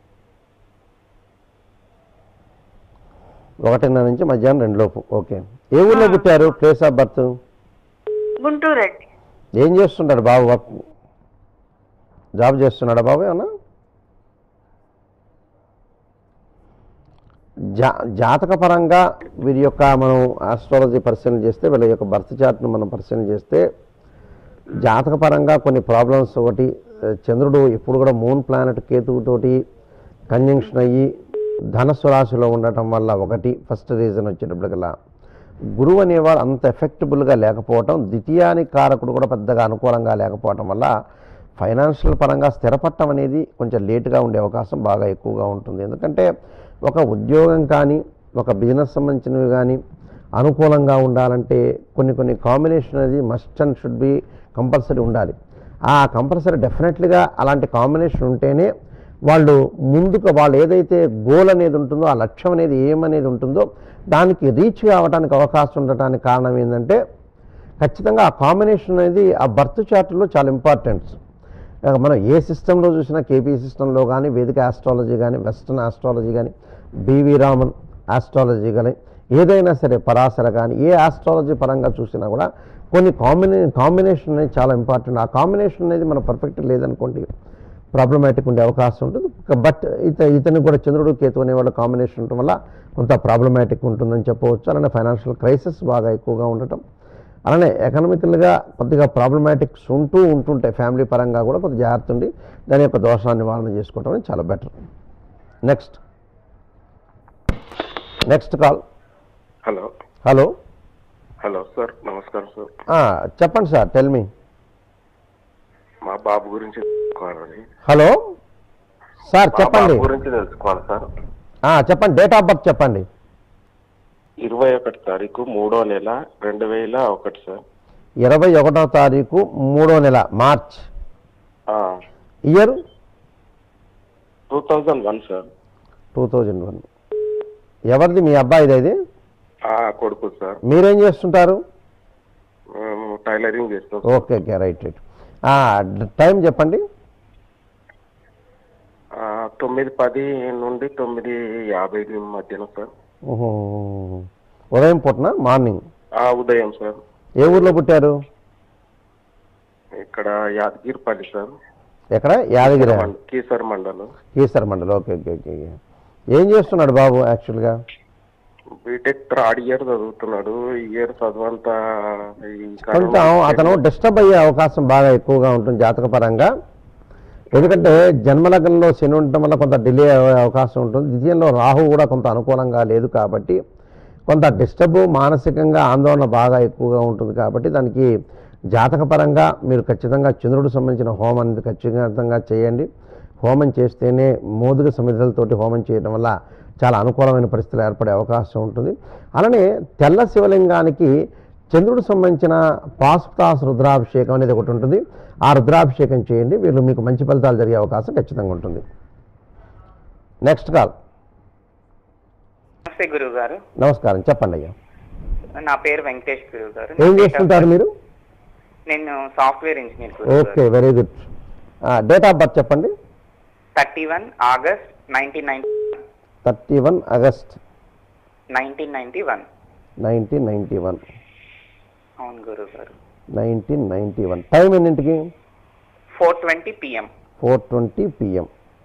ఒకటిన్నర నుంచి మధ్యాహ్నం రెండు లోపు ఓకే ఏ ఊళ్ళో పుట్టారు ప్లేస్ ఆఫ్ బర్త్ గుంటూరు అండి ఏం చేస్తుంటాడు బాబు వర్క్ జాబ్ చేస్తున్నాడా బాబు ఏమన్నా జా జాతకపరంగా వీరి యొక్క మనం ఆస్ట్రాలజీ పరిశీలన చేస్తే వీళ్ళ యొక్క బర్త్ చార్ట్ను మనం పరిశీలన చేస్తే జాతకపరంగా కొన్ని ప్రాబ్లమ్స్ ఒకటి ఆ, చంద్రుడు ఎప్పుడు కూడా మూన్ ప్లానెట్ కేతువుతోటి కంజంక్షన్ అయ్యి ధనస్సు రాశిలో ఉండటం వల్ల ఒకటి ఫస్ట్ రీజన్ వచ్చేటప్పటికల్లా గురువు అనేవాడు అంత ఎఫెక్టబుల్గా లేకపోవటం ద్వితీయానికి కారకుడు కూడా పెద్దగా అనుకూలంగా లేకపోవటం వల్ల ఫైనాన్షియల్ పరంగా స్థిరపడటం అనేది కొంచెం లేటుగా ఉండే అవకాశం బాగా ఎక్కువగా ఉంటుంది ఎందుకంటే ఒక ఉద్యోగం కానీ ఒక బిజినెస్ సంబంధించినవి కానీ అనుకూలంగా ఉండాలంటే కొన్ని కొన్ని కాంబినేషన్ అనేది must and should be compulsory ఉండాలి ఆ కంపల్సరీ డెఫినెట్లీగా అలాంటి కాంబినేషన్ ఉంటేనే వాళ్ళు ముందుకు వాళ్ళు ఏదైతే గోల్ అనేది ఉంటుందో ఆ లక్ష్యం అనేది ఏమనేది ఉంటుందో దానికి రీచ్ కావడానికి అవకాశం ఉండటానికి కారణం ఏంటంటే ఖచ్చితంగా ఆ కాంబినేషన్ అనేది ఆ బర్త్ చార్ట్లో చాలా ఇంపార్టెంట్ మనం ఏ సిస్టంలో చూసినా కేపీ సిస్టంలో కానీ వేదిక ఆస్ట్రాలజీ కానీ వెస్టర్న్ ఆస్ట్రాలజీ కానీ బివి రామన్ ఆస్ట్రాలజీ కానీ ఏదైనా సరే పరాశర కానీ ఏ ఆస్ట్రాలజీ పరంగా చూసినా కూడా కొన్ని కాంబినే కాంబినేషన్ అనేది చాలా ఇంపార్టెంట్ ఆ కాంబినేషన్ అనేది మన పర్ఫెక్ట్ లేదనుకోండి ప్రాబ్లమాటిక్ ఉండే అవకాశం ఉంటుంది బట్ ఇత ఇతనికి కూడా చంద్రుడు కేతు అనేవాళ్ళ కాంబినేషన్ ఉండటం వల్ల కొంత ప్రాబ్లమాటిక్ ఉంటుందని చెప్పవచ్చు అలానే ఫైనాన్షియల్ క్రైసిస్ బాగా ఎక్కువగా ఉండటం అలానే ఎకనామికల్గా కొద్దిగా ప్రాబ్లమాటిక్స్ ఉంటూ ఉంటుంటాయి ఫ్యామిలీ పరంగా కూడా కొద్దిగా జాగ్రత్త ఉండి దాని యొక్క దోషాన్ని నివారణ చేసుకోవటం అనేది చాలా better next next call hello hello hello sir నమస్కారం సార్ చెప్పండి సార్ టెల్ మీ మా బాబు గురించి తెలుసుకోవాలని హలో సార్ మా చెప్పండి బాబు గురించి తెలుసుకోవాలి సార్ ఆ, చెప్పండి డేట్ ఆఫ్ బర్త్ చెప్పండి ఇరవై ఒకటి తారీఖు మూడో నెల రెండు వేల ఒకటి సార్ ఇరవై ఒకటో తారీఖు మూడో నెల March year two thousand one sir two thousand one ఎవరిది మీ అబ్బాయిది ఇది ఆ, కొడుకు సార్ మీరేం చేస్తుంటారు మేము టైలరింగ్ చేస్తాం okay okay right right time చెప్పండి తొమ్మిది పది నుండి తొమ్మిది యాభై మధ్యన సార్ ఓహో. ఉదయం పూటన మార్నింగ్ ఆ ఉదయం సార్ ఏ ఊర్లో పుట్టారు ఇక్కడ యాదగిరిపల్లి సార్ ఎక్కడ యాదగిరి కీసర్ మండలం ఈశ్వర్ మండలం ఓకే ఓకే ఓకే ఓకే. ఏం చేస్తున్నాడు బాబు యాక్చువల్గా బీటెక్ థర్డ్ ఇయర్ చదువుతున్నాడు ఈ ఇయర్ చదువంతా ఈ కొంచెం కరోనా అతను డిస్టర్బ్ అయ్యే అవకాశం బాగా ఎక్కువగా ఉంటుంది జాతకపరంగా ఎందుకంటే జన్మలగ్నంలో శని ఉండటం వల్ల కొంత డిలే అయ్యే అవకాశం ఉంటుంది ద్వితీయంలో రాహు కూడా కొంత అనుకూలంగా లేదు కాబట్టి కొంత డిస్టర్బ్ మానసికంగా ఆందోళన బాగా ఎక్కువగా ఉంటుంది కాబట్టి దానికి జాతకపరంగా మీరు ఖచ్చితంగా చంద్రుడు సంబంధించిన హోమం అనేది ఖచ్చితంగా చేయండి హోమం చేస్తేనే మోదుగ సమిధులతోటి హోమం చేయడం వల్ల చాలా అనుకూలమైన పరిస్థితులు ఏర్పడే అవకాశం ఉంటుంది అలానే తెల్ల శివలింగానికి చంద్రుడు సంబంధించిన పాశుపతాస్ రుద్రాభిషేకం అనేది ఒకటి ఉంటుంది ఆ రుద్రాభిషేకం చేయండి వీళ్ళు మీకు మంచి ఫలితాలు జరిగే అవకాశం ఖచ్చితంగా ఉంటుంది నెక్స్ట్ కాల్ నమస్తే గురువు గారు నమస్కారం చెప్పండి అయ్యా నా పేరు వెంకటేష్ గురువు గారు ఏం చేస్తుంటారు మీరు నేను software engineer okay very good date of birth చెప్పండి thirty one August nineteen ninety thirty one August nineteen ninety one nineteen ninety one అవును గురువు గారు నైన్టీన్ నైంటీ వన్ టైం ఎన్నింటికి four twenty PM four twenty PM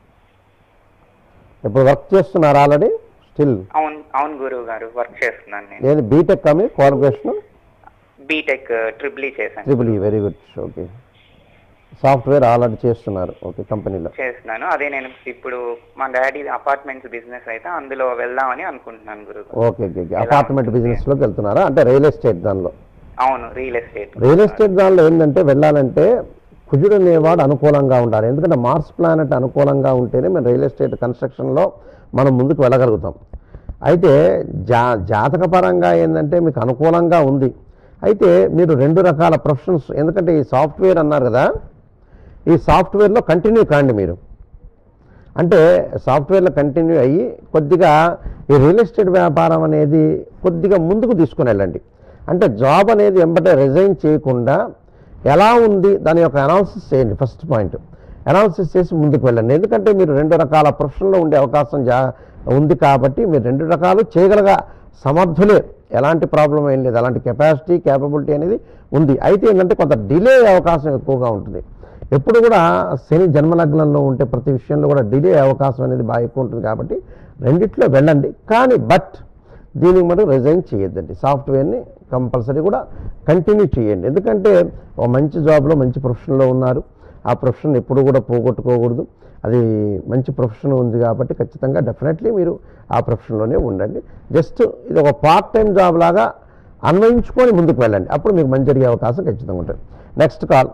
ఇప్పుడు work చేస్తున్నారు already still అవును అవును గురువు గారు వర్క్ చేస్తున్నాను నేను ఏది బీటెక్ మీ క్వాలిఫికేషన్ బీటెక్ ట్రిపుల్ ఈ చేశాను triple E very good okay software already చేస్తున్నారు ఓకే కంపెనీలో చేస్తున్నాను అదే నేను ఇప్పుడు మా డాడీ అపార్ట్మెంట్స్ బిజినెస్ అయితే అందులో వెళ్దామని అనుకుంటున్నాను గురువు గారు ఓకే ఓకే ఓకే అపార్ట్మెంట్ బిజినెస్లోకి వెళ్తున్నారా అంటే రియల్ ఎస్టేట్ దానిలో అవును రియల్ ఎస్టేట్ రియల్ ఎస్టేట్ దానిలో ఏంటంటే వెళ్ళాలంటే కుజుడు అనేవాడు అనుకూలంగా ఉండాలి ఎందుకంటే మార్స్ ప్లానెట్ అనుకూలంగా ఉంటేనే మేము రియల్ ఎస్టేట్ కన్స్ట్రక్షన్లో మనం ముందుకు వెళ్ళగలుగుతాం అయితే జా జాతకపరంగా ఏంటంటే మీకు అనుకూలంగా ఉంది అయితే మీరు రెండు రకాల ప్రొఫెషన్స్ ఎందుకంటే ఈ సాఫ్ట్వేర్ అన్నారు కదా ఈ సాఫ్ట్వేర్లో కంటిన్యూ కాండి మీరు అంటే సాఫ్ట్వేర్లో కంటిన్యూ అయ్యి కొద్దిగా ఈ రియల్ ఎస్టేట్ వ్యాపారం అనేది కొద్దిగా ముందుకు తీసుకుని వెళ్ళండి అంటే జాబ్ అనేది ఎంబటే రిజైన్ చేయకుండా ఎలా ఉంది దాని యొక్క అనాలిసిస్ చేయండి ఫస్ట్ పాయింట్ అనాలిసిస్ చేసి ముందుకు వెళ్ళండి ఎందుకంటే మీరు రెండు రకాల ప్రొఫెషన్లో ఉండే అవకాశం జా ఉంది కాబట్టి మీరు రెండు రకాలు చేయగలగా సమర్థులే ఎలాంటి ప్రాబ్లం ఏం లేదు అలాంటి కెపాసిటీ క్యాపబిలిటీ అనేది ఉంది అయితే ఏంటంటే కొంత డిలే అయ్యే అవకాశం ఎక్కువగా ఉంటుంది ఎప్పుడు కూడా శని జన్మలగ్నంలో ఉంటే ప్రతి విషయంలో కూడా డిలే అయ్యే అవకాశం అనేది బాగా ఎక్కువ ఉంటుంది కాబట్టి రెండిట్లో వెళ్ళండి కానీ బట్ దీనికి మటుకు రిజైన్ చేయొద్దండి సాఫ్ట్వేర్ని కంపల్సరీ కూడా కంటిన్యూ చేయండి ఎందుకంటే ఒక మంచి జాబ్లో మంచి ప్రొఫెషన్లో ఉన్నారు ఆ ప్రొఫెషన్ ఎప్పుడు కూడా పోగొట్టుకోకూడదు అది మంచి ప్రొఫెషన్ ఉంది కాబట్టి ఖచ్చితంగా డెఫినెట్లీ మీరు ఆ ప్రొఫెషన్లోనే ఉండండి జస్ట్ ఇది ఒక పార్ట్ టైం జాబ్ లాగా అన్వయించుకొని ముందుకు వెళ్ళండి అప్పుడు మీకు మంచి జరిగే అవకాశం ఖచ్చితంగా ఉంటుంది next call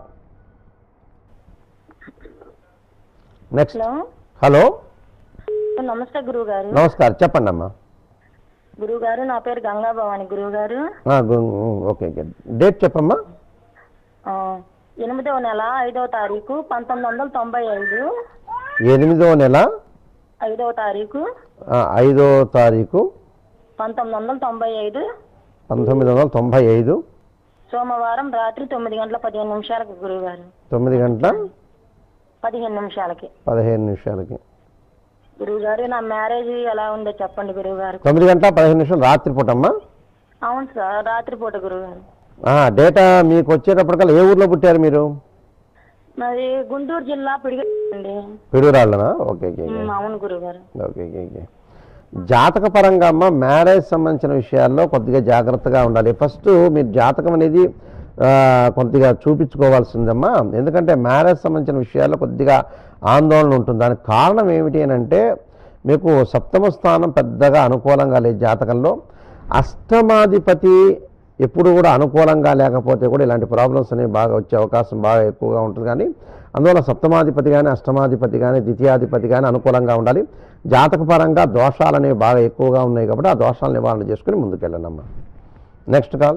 next hello hello నమస్తే గురువు గారు నమస్కారం చెప్పండి అమ్మా గురువు గారు నా పేరు గంగా భవాని గురువు గారు ఆ, గు- ఓకే ఓకే డేట్ చెప్పమ్మా ఆ, ఎనిమిదవ నెల ఐదవ తారీఖు పంతొమ్మిది వందల తొంభై ఐదు ఎనిమిదో నెల ఐదవ తారీఖు ఆ, ఐదో తారీఖు పంతొమ్మిది వందల తొంభై ఐదు పంతొమ్మిది వందల తొంభై ఐదు సోమవారం రాత్రి తొమ్మిది గంటల పదిహేను నిమిషాలకు గురువు గారు తొమ్మిది గంటల పదిహేను నిమిషాలకి పదిహేను నిమిషాలకి గురువు గారు నా మ్యారేజ్ ఎలా ఉందో చెప్పండి గురువు గారు తొమ్మిది గంటల పదిహేను నిమిషాలు రాత్రిపూట అమ్మా అవును సార్ రాత్రిపూట గురువు గారు ఆ, డేటా మీకు వచ్చేటప్పటికల్లా ఏ ఊర్లో పుట్టారు మీరు మరి గుంటూరు జిల్లా పిడిగండి పిడుగురాళ్ళనా ఓకే ఓకే ఓకే అవును గురువు గారు ఓకే ఓకే ఓకే జాతక పరంగా అమ్మ మ్యారేజ్ సంబంధించిన విషయాల్లో కొద్దిగా జాగ్రత్తగా ఉండాలి ఫస్ట్ మీరు జాతకం అనేది ఆ, కొద్దిగా చూపించుకోవాల్సిందమ్మా ఎందుకంటే మ్యారేజ్ సంబంధించిన విషయాల్లో కొద్దిగా ఆందోళన ఉంటుంది దానికి కారణం ఏమిటి అని అంటే మీకు సప్తమ స్థానం పెద్దగా అనుకూలంగా లేదు జాతకంలో అష్టమాధిపతి ఎప్పుడు కూడా అనుకూలంగా లేకపోతే కూడా ఇలాంటి ప్రాబ్లమ్స్ అనేవి బాగా వచ్చే అవకాశం బాగా ఎక్కువగా ఉంటుంది కానీ అందువల్ల సప్తమాధిపతి కానీ అష్టమాధిపతి కానీ ద్వితీయాధిపతి కానీ అనుకూలంగా ఉండాలి జాతకపరంగా దోషాలు అనేవి బాగా ఎక్కువగా ఉన్నాయి కాబట్టి ఆ దోషాలు నివారణ చేసుకుని ముందుకెళ్ళండి అమ్మా నెక్స్ట్ కాల్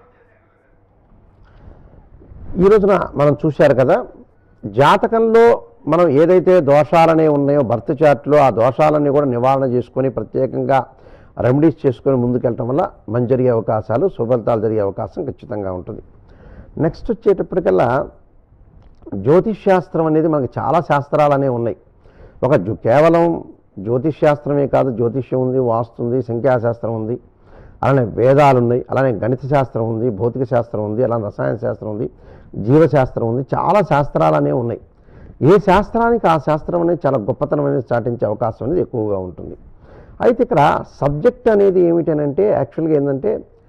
ఈ రోజున మనం చూశారు కదా జాతకంలో మనం ఏదైతే దోషాలనే ఉన్నాయో బర్త్ చార్ట్లో ఆ దోషాలన్నీ కూడా నివారణ చేసుకొని ప్రత్యేకంగా రెమెడీస్ చేసుకొని ముందుకెళ్ళటం వల్ల మంచి జరిగే అవకాశాలు సుఫలితాలు జరిగే అవకాశం ఖచ్చితంగా ఉంటుంది నెక్స్ట్ వచ్చేటప్పటికల్లా జ్యోతిష్ శాస్త్రం అనేది మనకి చాలా శాస్త్రాలు అనేవి ఉన్నాయి ఒక జు- కేవలం జ్యోతిష్ శాస్త్రమే కాదు జ్యోతిష్యం ఉంది వాస్తు ఉంది సంఖ్యాశాస్త్రం ఉంది అలానే వేదాలు ఉన్నాయి అలానే గణిత శాస్త్రం ఉంది భౌతిక శాస్త్రం ఉంది అలానే రసాయన శాస్త్రం ఉంది జీవశాస్త్రం ఉంది చాలా శాస్త్రాలు అనేవి ఉన్నాయి ఏ శాస్త్రానికి ఆ శాస్త్రం అనేది చాలా గొప్పతనం అనేది చాటించే అవకాశం అనేది ఎక్కువగా ఉంటుంది అయితే ఇక్కడ సబ్జెక్ట్ అనేది ఏమిటనంటే యాక్చువల్గా ఏంటంటే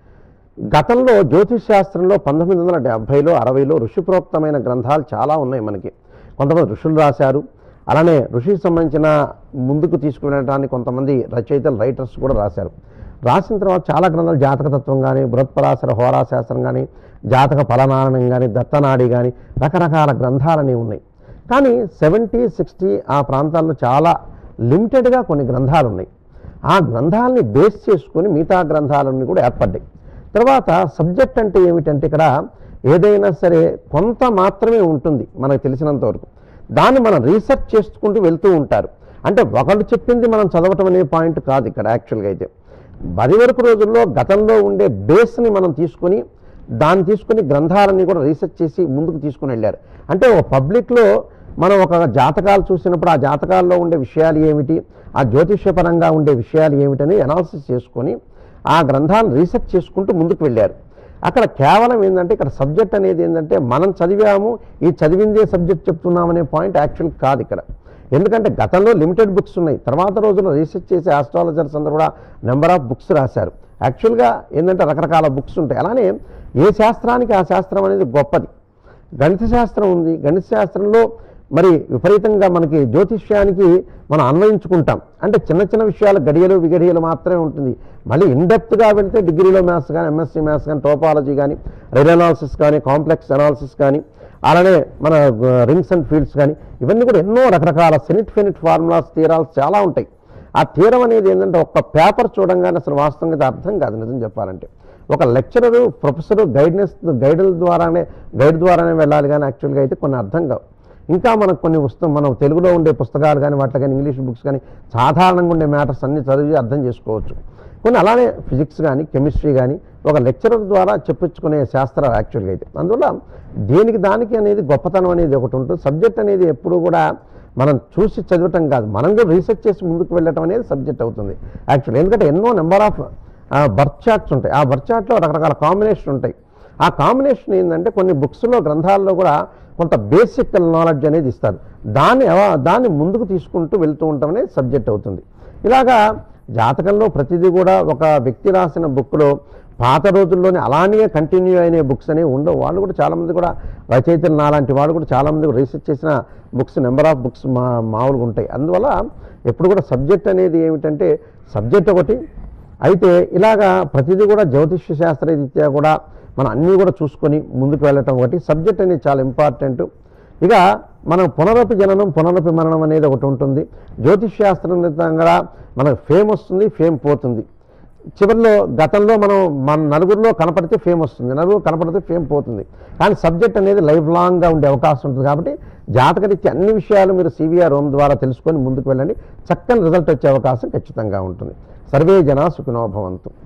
గతంలో జ్యోతిష్ శాస్త్రంలో పంతొమ్మిది వందల డెబ్భైలో అరవైలో ఋషిప్రోక్తమైన గ్రంథాలు చాలా ఉన్నాయి మనకి కొంతమంది ఋషులు రాశారు అలానే ఋషికి సంబంధించిన ముందుకు తీసుకువెళ్ళడానికి కొంతమంది రచయితలు రైటర్స్ కూడా రాశారు రాసిన తర్వాత చాలా గ్రంథాలు జాతకతత్వం కానీ బృహత్పరాశర హోరాశాస్త్రం కానీ జాతక ఫలనారణం కానీ దత్తనాడి కానీ రకరకాల గ్రంథాలనేవి ఉన్నాయి కానీ సెవెంటీ సిక్స్టీ ఆ ప్రాంతాల్లో చాలా లిమిటెడ్గా కొన్ని గ్రంథాలు ఉన్నాయి ఆ గ్రంథాలని బేస్ చేసుకొని మిగతా గ్రంథాలన్నీ కూడా ఏర్పడ్డాయి తర్వాత సబ్జెక్ట్ అంటే ఏమిటంటే ఇక్కడ ఏదైనా సరే కొంత మాత్రమే ఉంటుంది మనకు తెలిసినంత వరకు దాన్ని మనం రీసెర్చ్ చేసుకుంటూ వెళ్తూ ఉంటారు అంటే ఒకళ్ళు చెప్పింది మనం చదవటం అనే పాయింట్ కాదు ఇక్కడ యాక్చువల్గా అయితే బది వరకు రోజుల్లో గతంలో ఉండే బేస్ని మనం తీసుకొని దాన్ని తీసుకొని గ్రంథాలన్నీ కూడా రీసెర్చ్ చేసి ముందుకు తీసుకుని వెళ్ళారు అంటే ఒక పబ్లిక్లో మనం ఒక జాతకాలు చూసినప్పుడు ఆ జాతకాల్లో ఉండే విషయాలు ఏమిటి ఆ జ్యోతిష్యపరంగా ఉండే విషయాలు ఏమిటని అనాలిసిస్ చేసుకొని ఆ గ్రంథాలను రీసెర్చ్ చేసుకుంటూ ముందుకు వెళ్ళారు అక్కడ కేవలం ఏంటంటే ఇక్కడ సబ్జెక్ట్ అనేది ఏంటంటే మనం చదివాము ఈ చదివిందే సబ్జెక్ట్ చెప్తున్నామనే పాయింట్ యాక్చువల్ కాదు ఇక్కడ ఎందుకంటే గతంలో లిమిటెడ్ బుక్స్ ఉన్నాయి తర్వాత రోజుల్లో రీసెర్చ్ చేసే ఆస్ట్రాలజర్స్ అందరూ కూడా నెంబర్ ఆఫ్ బుక్స్ రాశారు యాక్చువల్గా ఏంటంటే రకరకాల బుక్స్ ఉంటాయి అలానే ఏ శాస్త్రానికి ఆ శాస్త్రం అనేది గొప్పది గణిత శాస్త్రం ఉంది గణిత శాస్త్రంలో మరి విపరీతంగా మనకి జ్యోతిష్యానికి మనం అన్వయించుకుంటాం అంటే చిన్న చిన్న విషయాలు గడియలు విగడియలు మాత్రమే ఉంటుంది మళ్ళీ ఇన్డెప్త్గా వెళ్తే డిగ్రీలో మ్యాథ్స్ కానీ ఎంఎస్సీ మ్యాథ్స్ కానీ టోపాలజీ కానీ రైల్ అనాలిసిస్ కానీ కాంప్లెక్స్ అనాలిసిస్ కానీ అలానే మన రింగ్స్ అండ్ ఫీల్డ్స్ కానీ ఇవన్నీ కూడా ఎన్నో రకరకాల సెనిట్ ఫెనిట్ ఫార్ములాస్ తీరాల్సి చాలా ఉంటాయి ఆ తీరం అనేది ఏంటంటే ఒక్క పేపర్ చూడంగానే అసలు వాస్తవంగా ఇది అర్థం కాదు నిజం చెప్పాలంటే ఒక లెక్చరరు ప్రొఫెసరు గైడెన్స్ గైడుల ద్వారానే గైడ్ ద్వారానే వెళ్ళాలి కానీ యాక్చువల్గా అయితే కొన్ని అర్థం కావు ఇంకా మనకు కొన్ని పుస్తకం మనం తెలుగులో ఉండే పుస్తకాలు కానీ వాటి కానీ ఇంగ్లీష్ బుక్స్ కానీ సాధారణంగా ఉండే మ్యాటర్స్ అన్ని చదివి అర్థం చేసుకోవచ్చు కొన్ని అలానే ఫిజిక్స్ కానీ కెమిస్ట్రీ కానీ ఒక లెక్చరర్ ద్వారా చెప్పించుకునే శాస్త్రాలు యాక్చువల్గా అయితే అందువల్ల దేనికి దానికి అనేది గొప్పతనం అనేది ఒకటి ఉంటుంది సబ్జెక్ట్ అనేది ఎప్పుడు కూడా మనం చూసి చదవటం కాదు మనం కూడా రీసెర్చ్ చేసి ముందుకు వెళ్ళటం అనేది సబ్జెక్ట్ అవుతుంది యాక్చువల్లీ ఎందుకంటే ఎన్నో నెంబర్ ఆఫ్ బర్త్ చార్ట్స్ ఉంటాయి ఆ బర్త్ చార్ట్లో రకరకాల కాంబినేషన్ ఉంటాయి ఆ కాంబినేషన్ ఏంటంటే కొన్ని బుక్స్లో గ్రంథాల్లో కూడా కొంత బేసిక్ నాలెడ్జ్ అనేది ఇస్తారు దాన్ని ఎవ- దాన్ని ముందుకు తీసుకుంటూ వెళ్తూ ఉండటం అనేది సబ్జెక్ట్ అవుతుంది ఇలాగా జాతకంలో ప్రతిదీ కూడా ఒక వ్యక్తి రాసిన బుక్లో పాత రోజుల్లోనే అలానే కంటిన్యూ అయిన బుక్స్ అనేవి ఉండవు వాళ్ళు కూడా చాలామంది కూడా రచయితలు నాలాంటి వాళ్ళు కూడా చాలామంది కూడా రీసెర్చ్ చేసిన బుక్స్ నెంబర్ ఆఫ్ బుక్స్ మా మామూలుగా ఉంటాయి అందువల్ల ఎప్పుడు కూడా సబ్జెక్ట్ అనేది ఏమిటంటే సబ్జెక్ట్ ఒకటి అయితే ఇలాగా ప్రతిదీ కూడా జ్యోతిష్య శాస్త్ర రీత్యా కూడా మనం అన్నీ కూడా చూసుకొని ముందుకు వెళ్ళటం ఒకటి సబ్జెక్ట్ అనేది చాలా ఇంపార్టెంట్ ఇక మనం పునరపి జననం పునరపి మరణం అనేది ఒకటి ఉంటుంది జ్యోతిష్ శాస్త్రంగా మనకు ఫేమ్ వస్తుంది ఫేమ్ పోతుంది చివరిలో గతంలో మనం మన నలుగురిలో కనపడితే ఫేమ్ వస్తుంది నలుగురు కనపడితే ఫేమ్ పోతుంది కానీ సబ్జెక్ట్ అనేది లైఫ్ లాంగ్గా ఉండే అవకాశం ఉంటుంది కాబట్టి జాతకరీత్యా అన్ని విషయాలు మీరు సివిఆర్ హోమ్ ద్వారా తెలుసుకొని ముందుకు వెళ్ళండి చక్కని రిజల్ట్ వచ్చే అవకాశం ఖచ్చితంగా ఉంటుంది సర్వే జనా సుఖినోభవంతు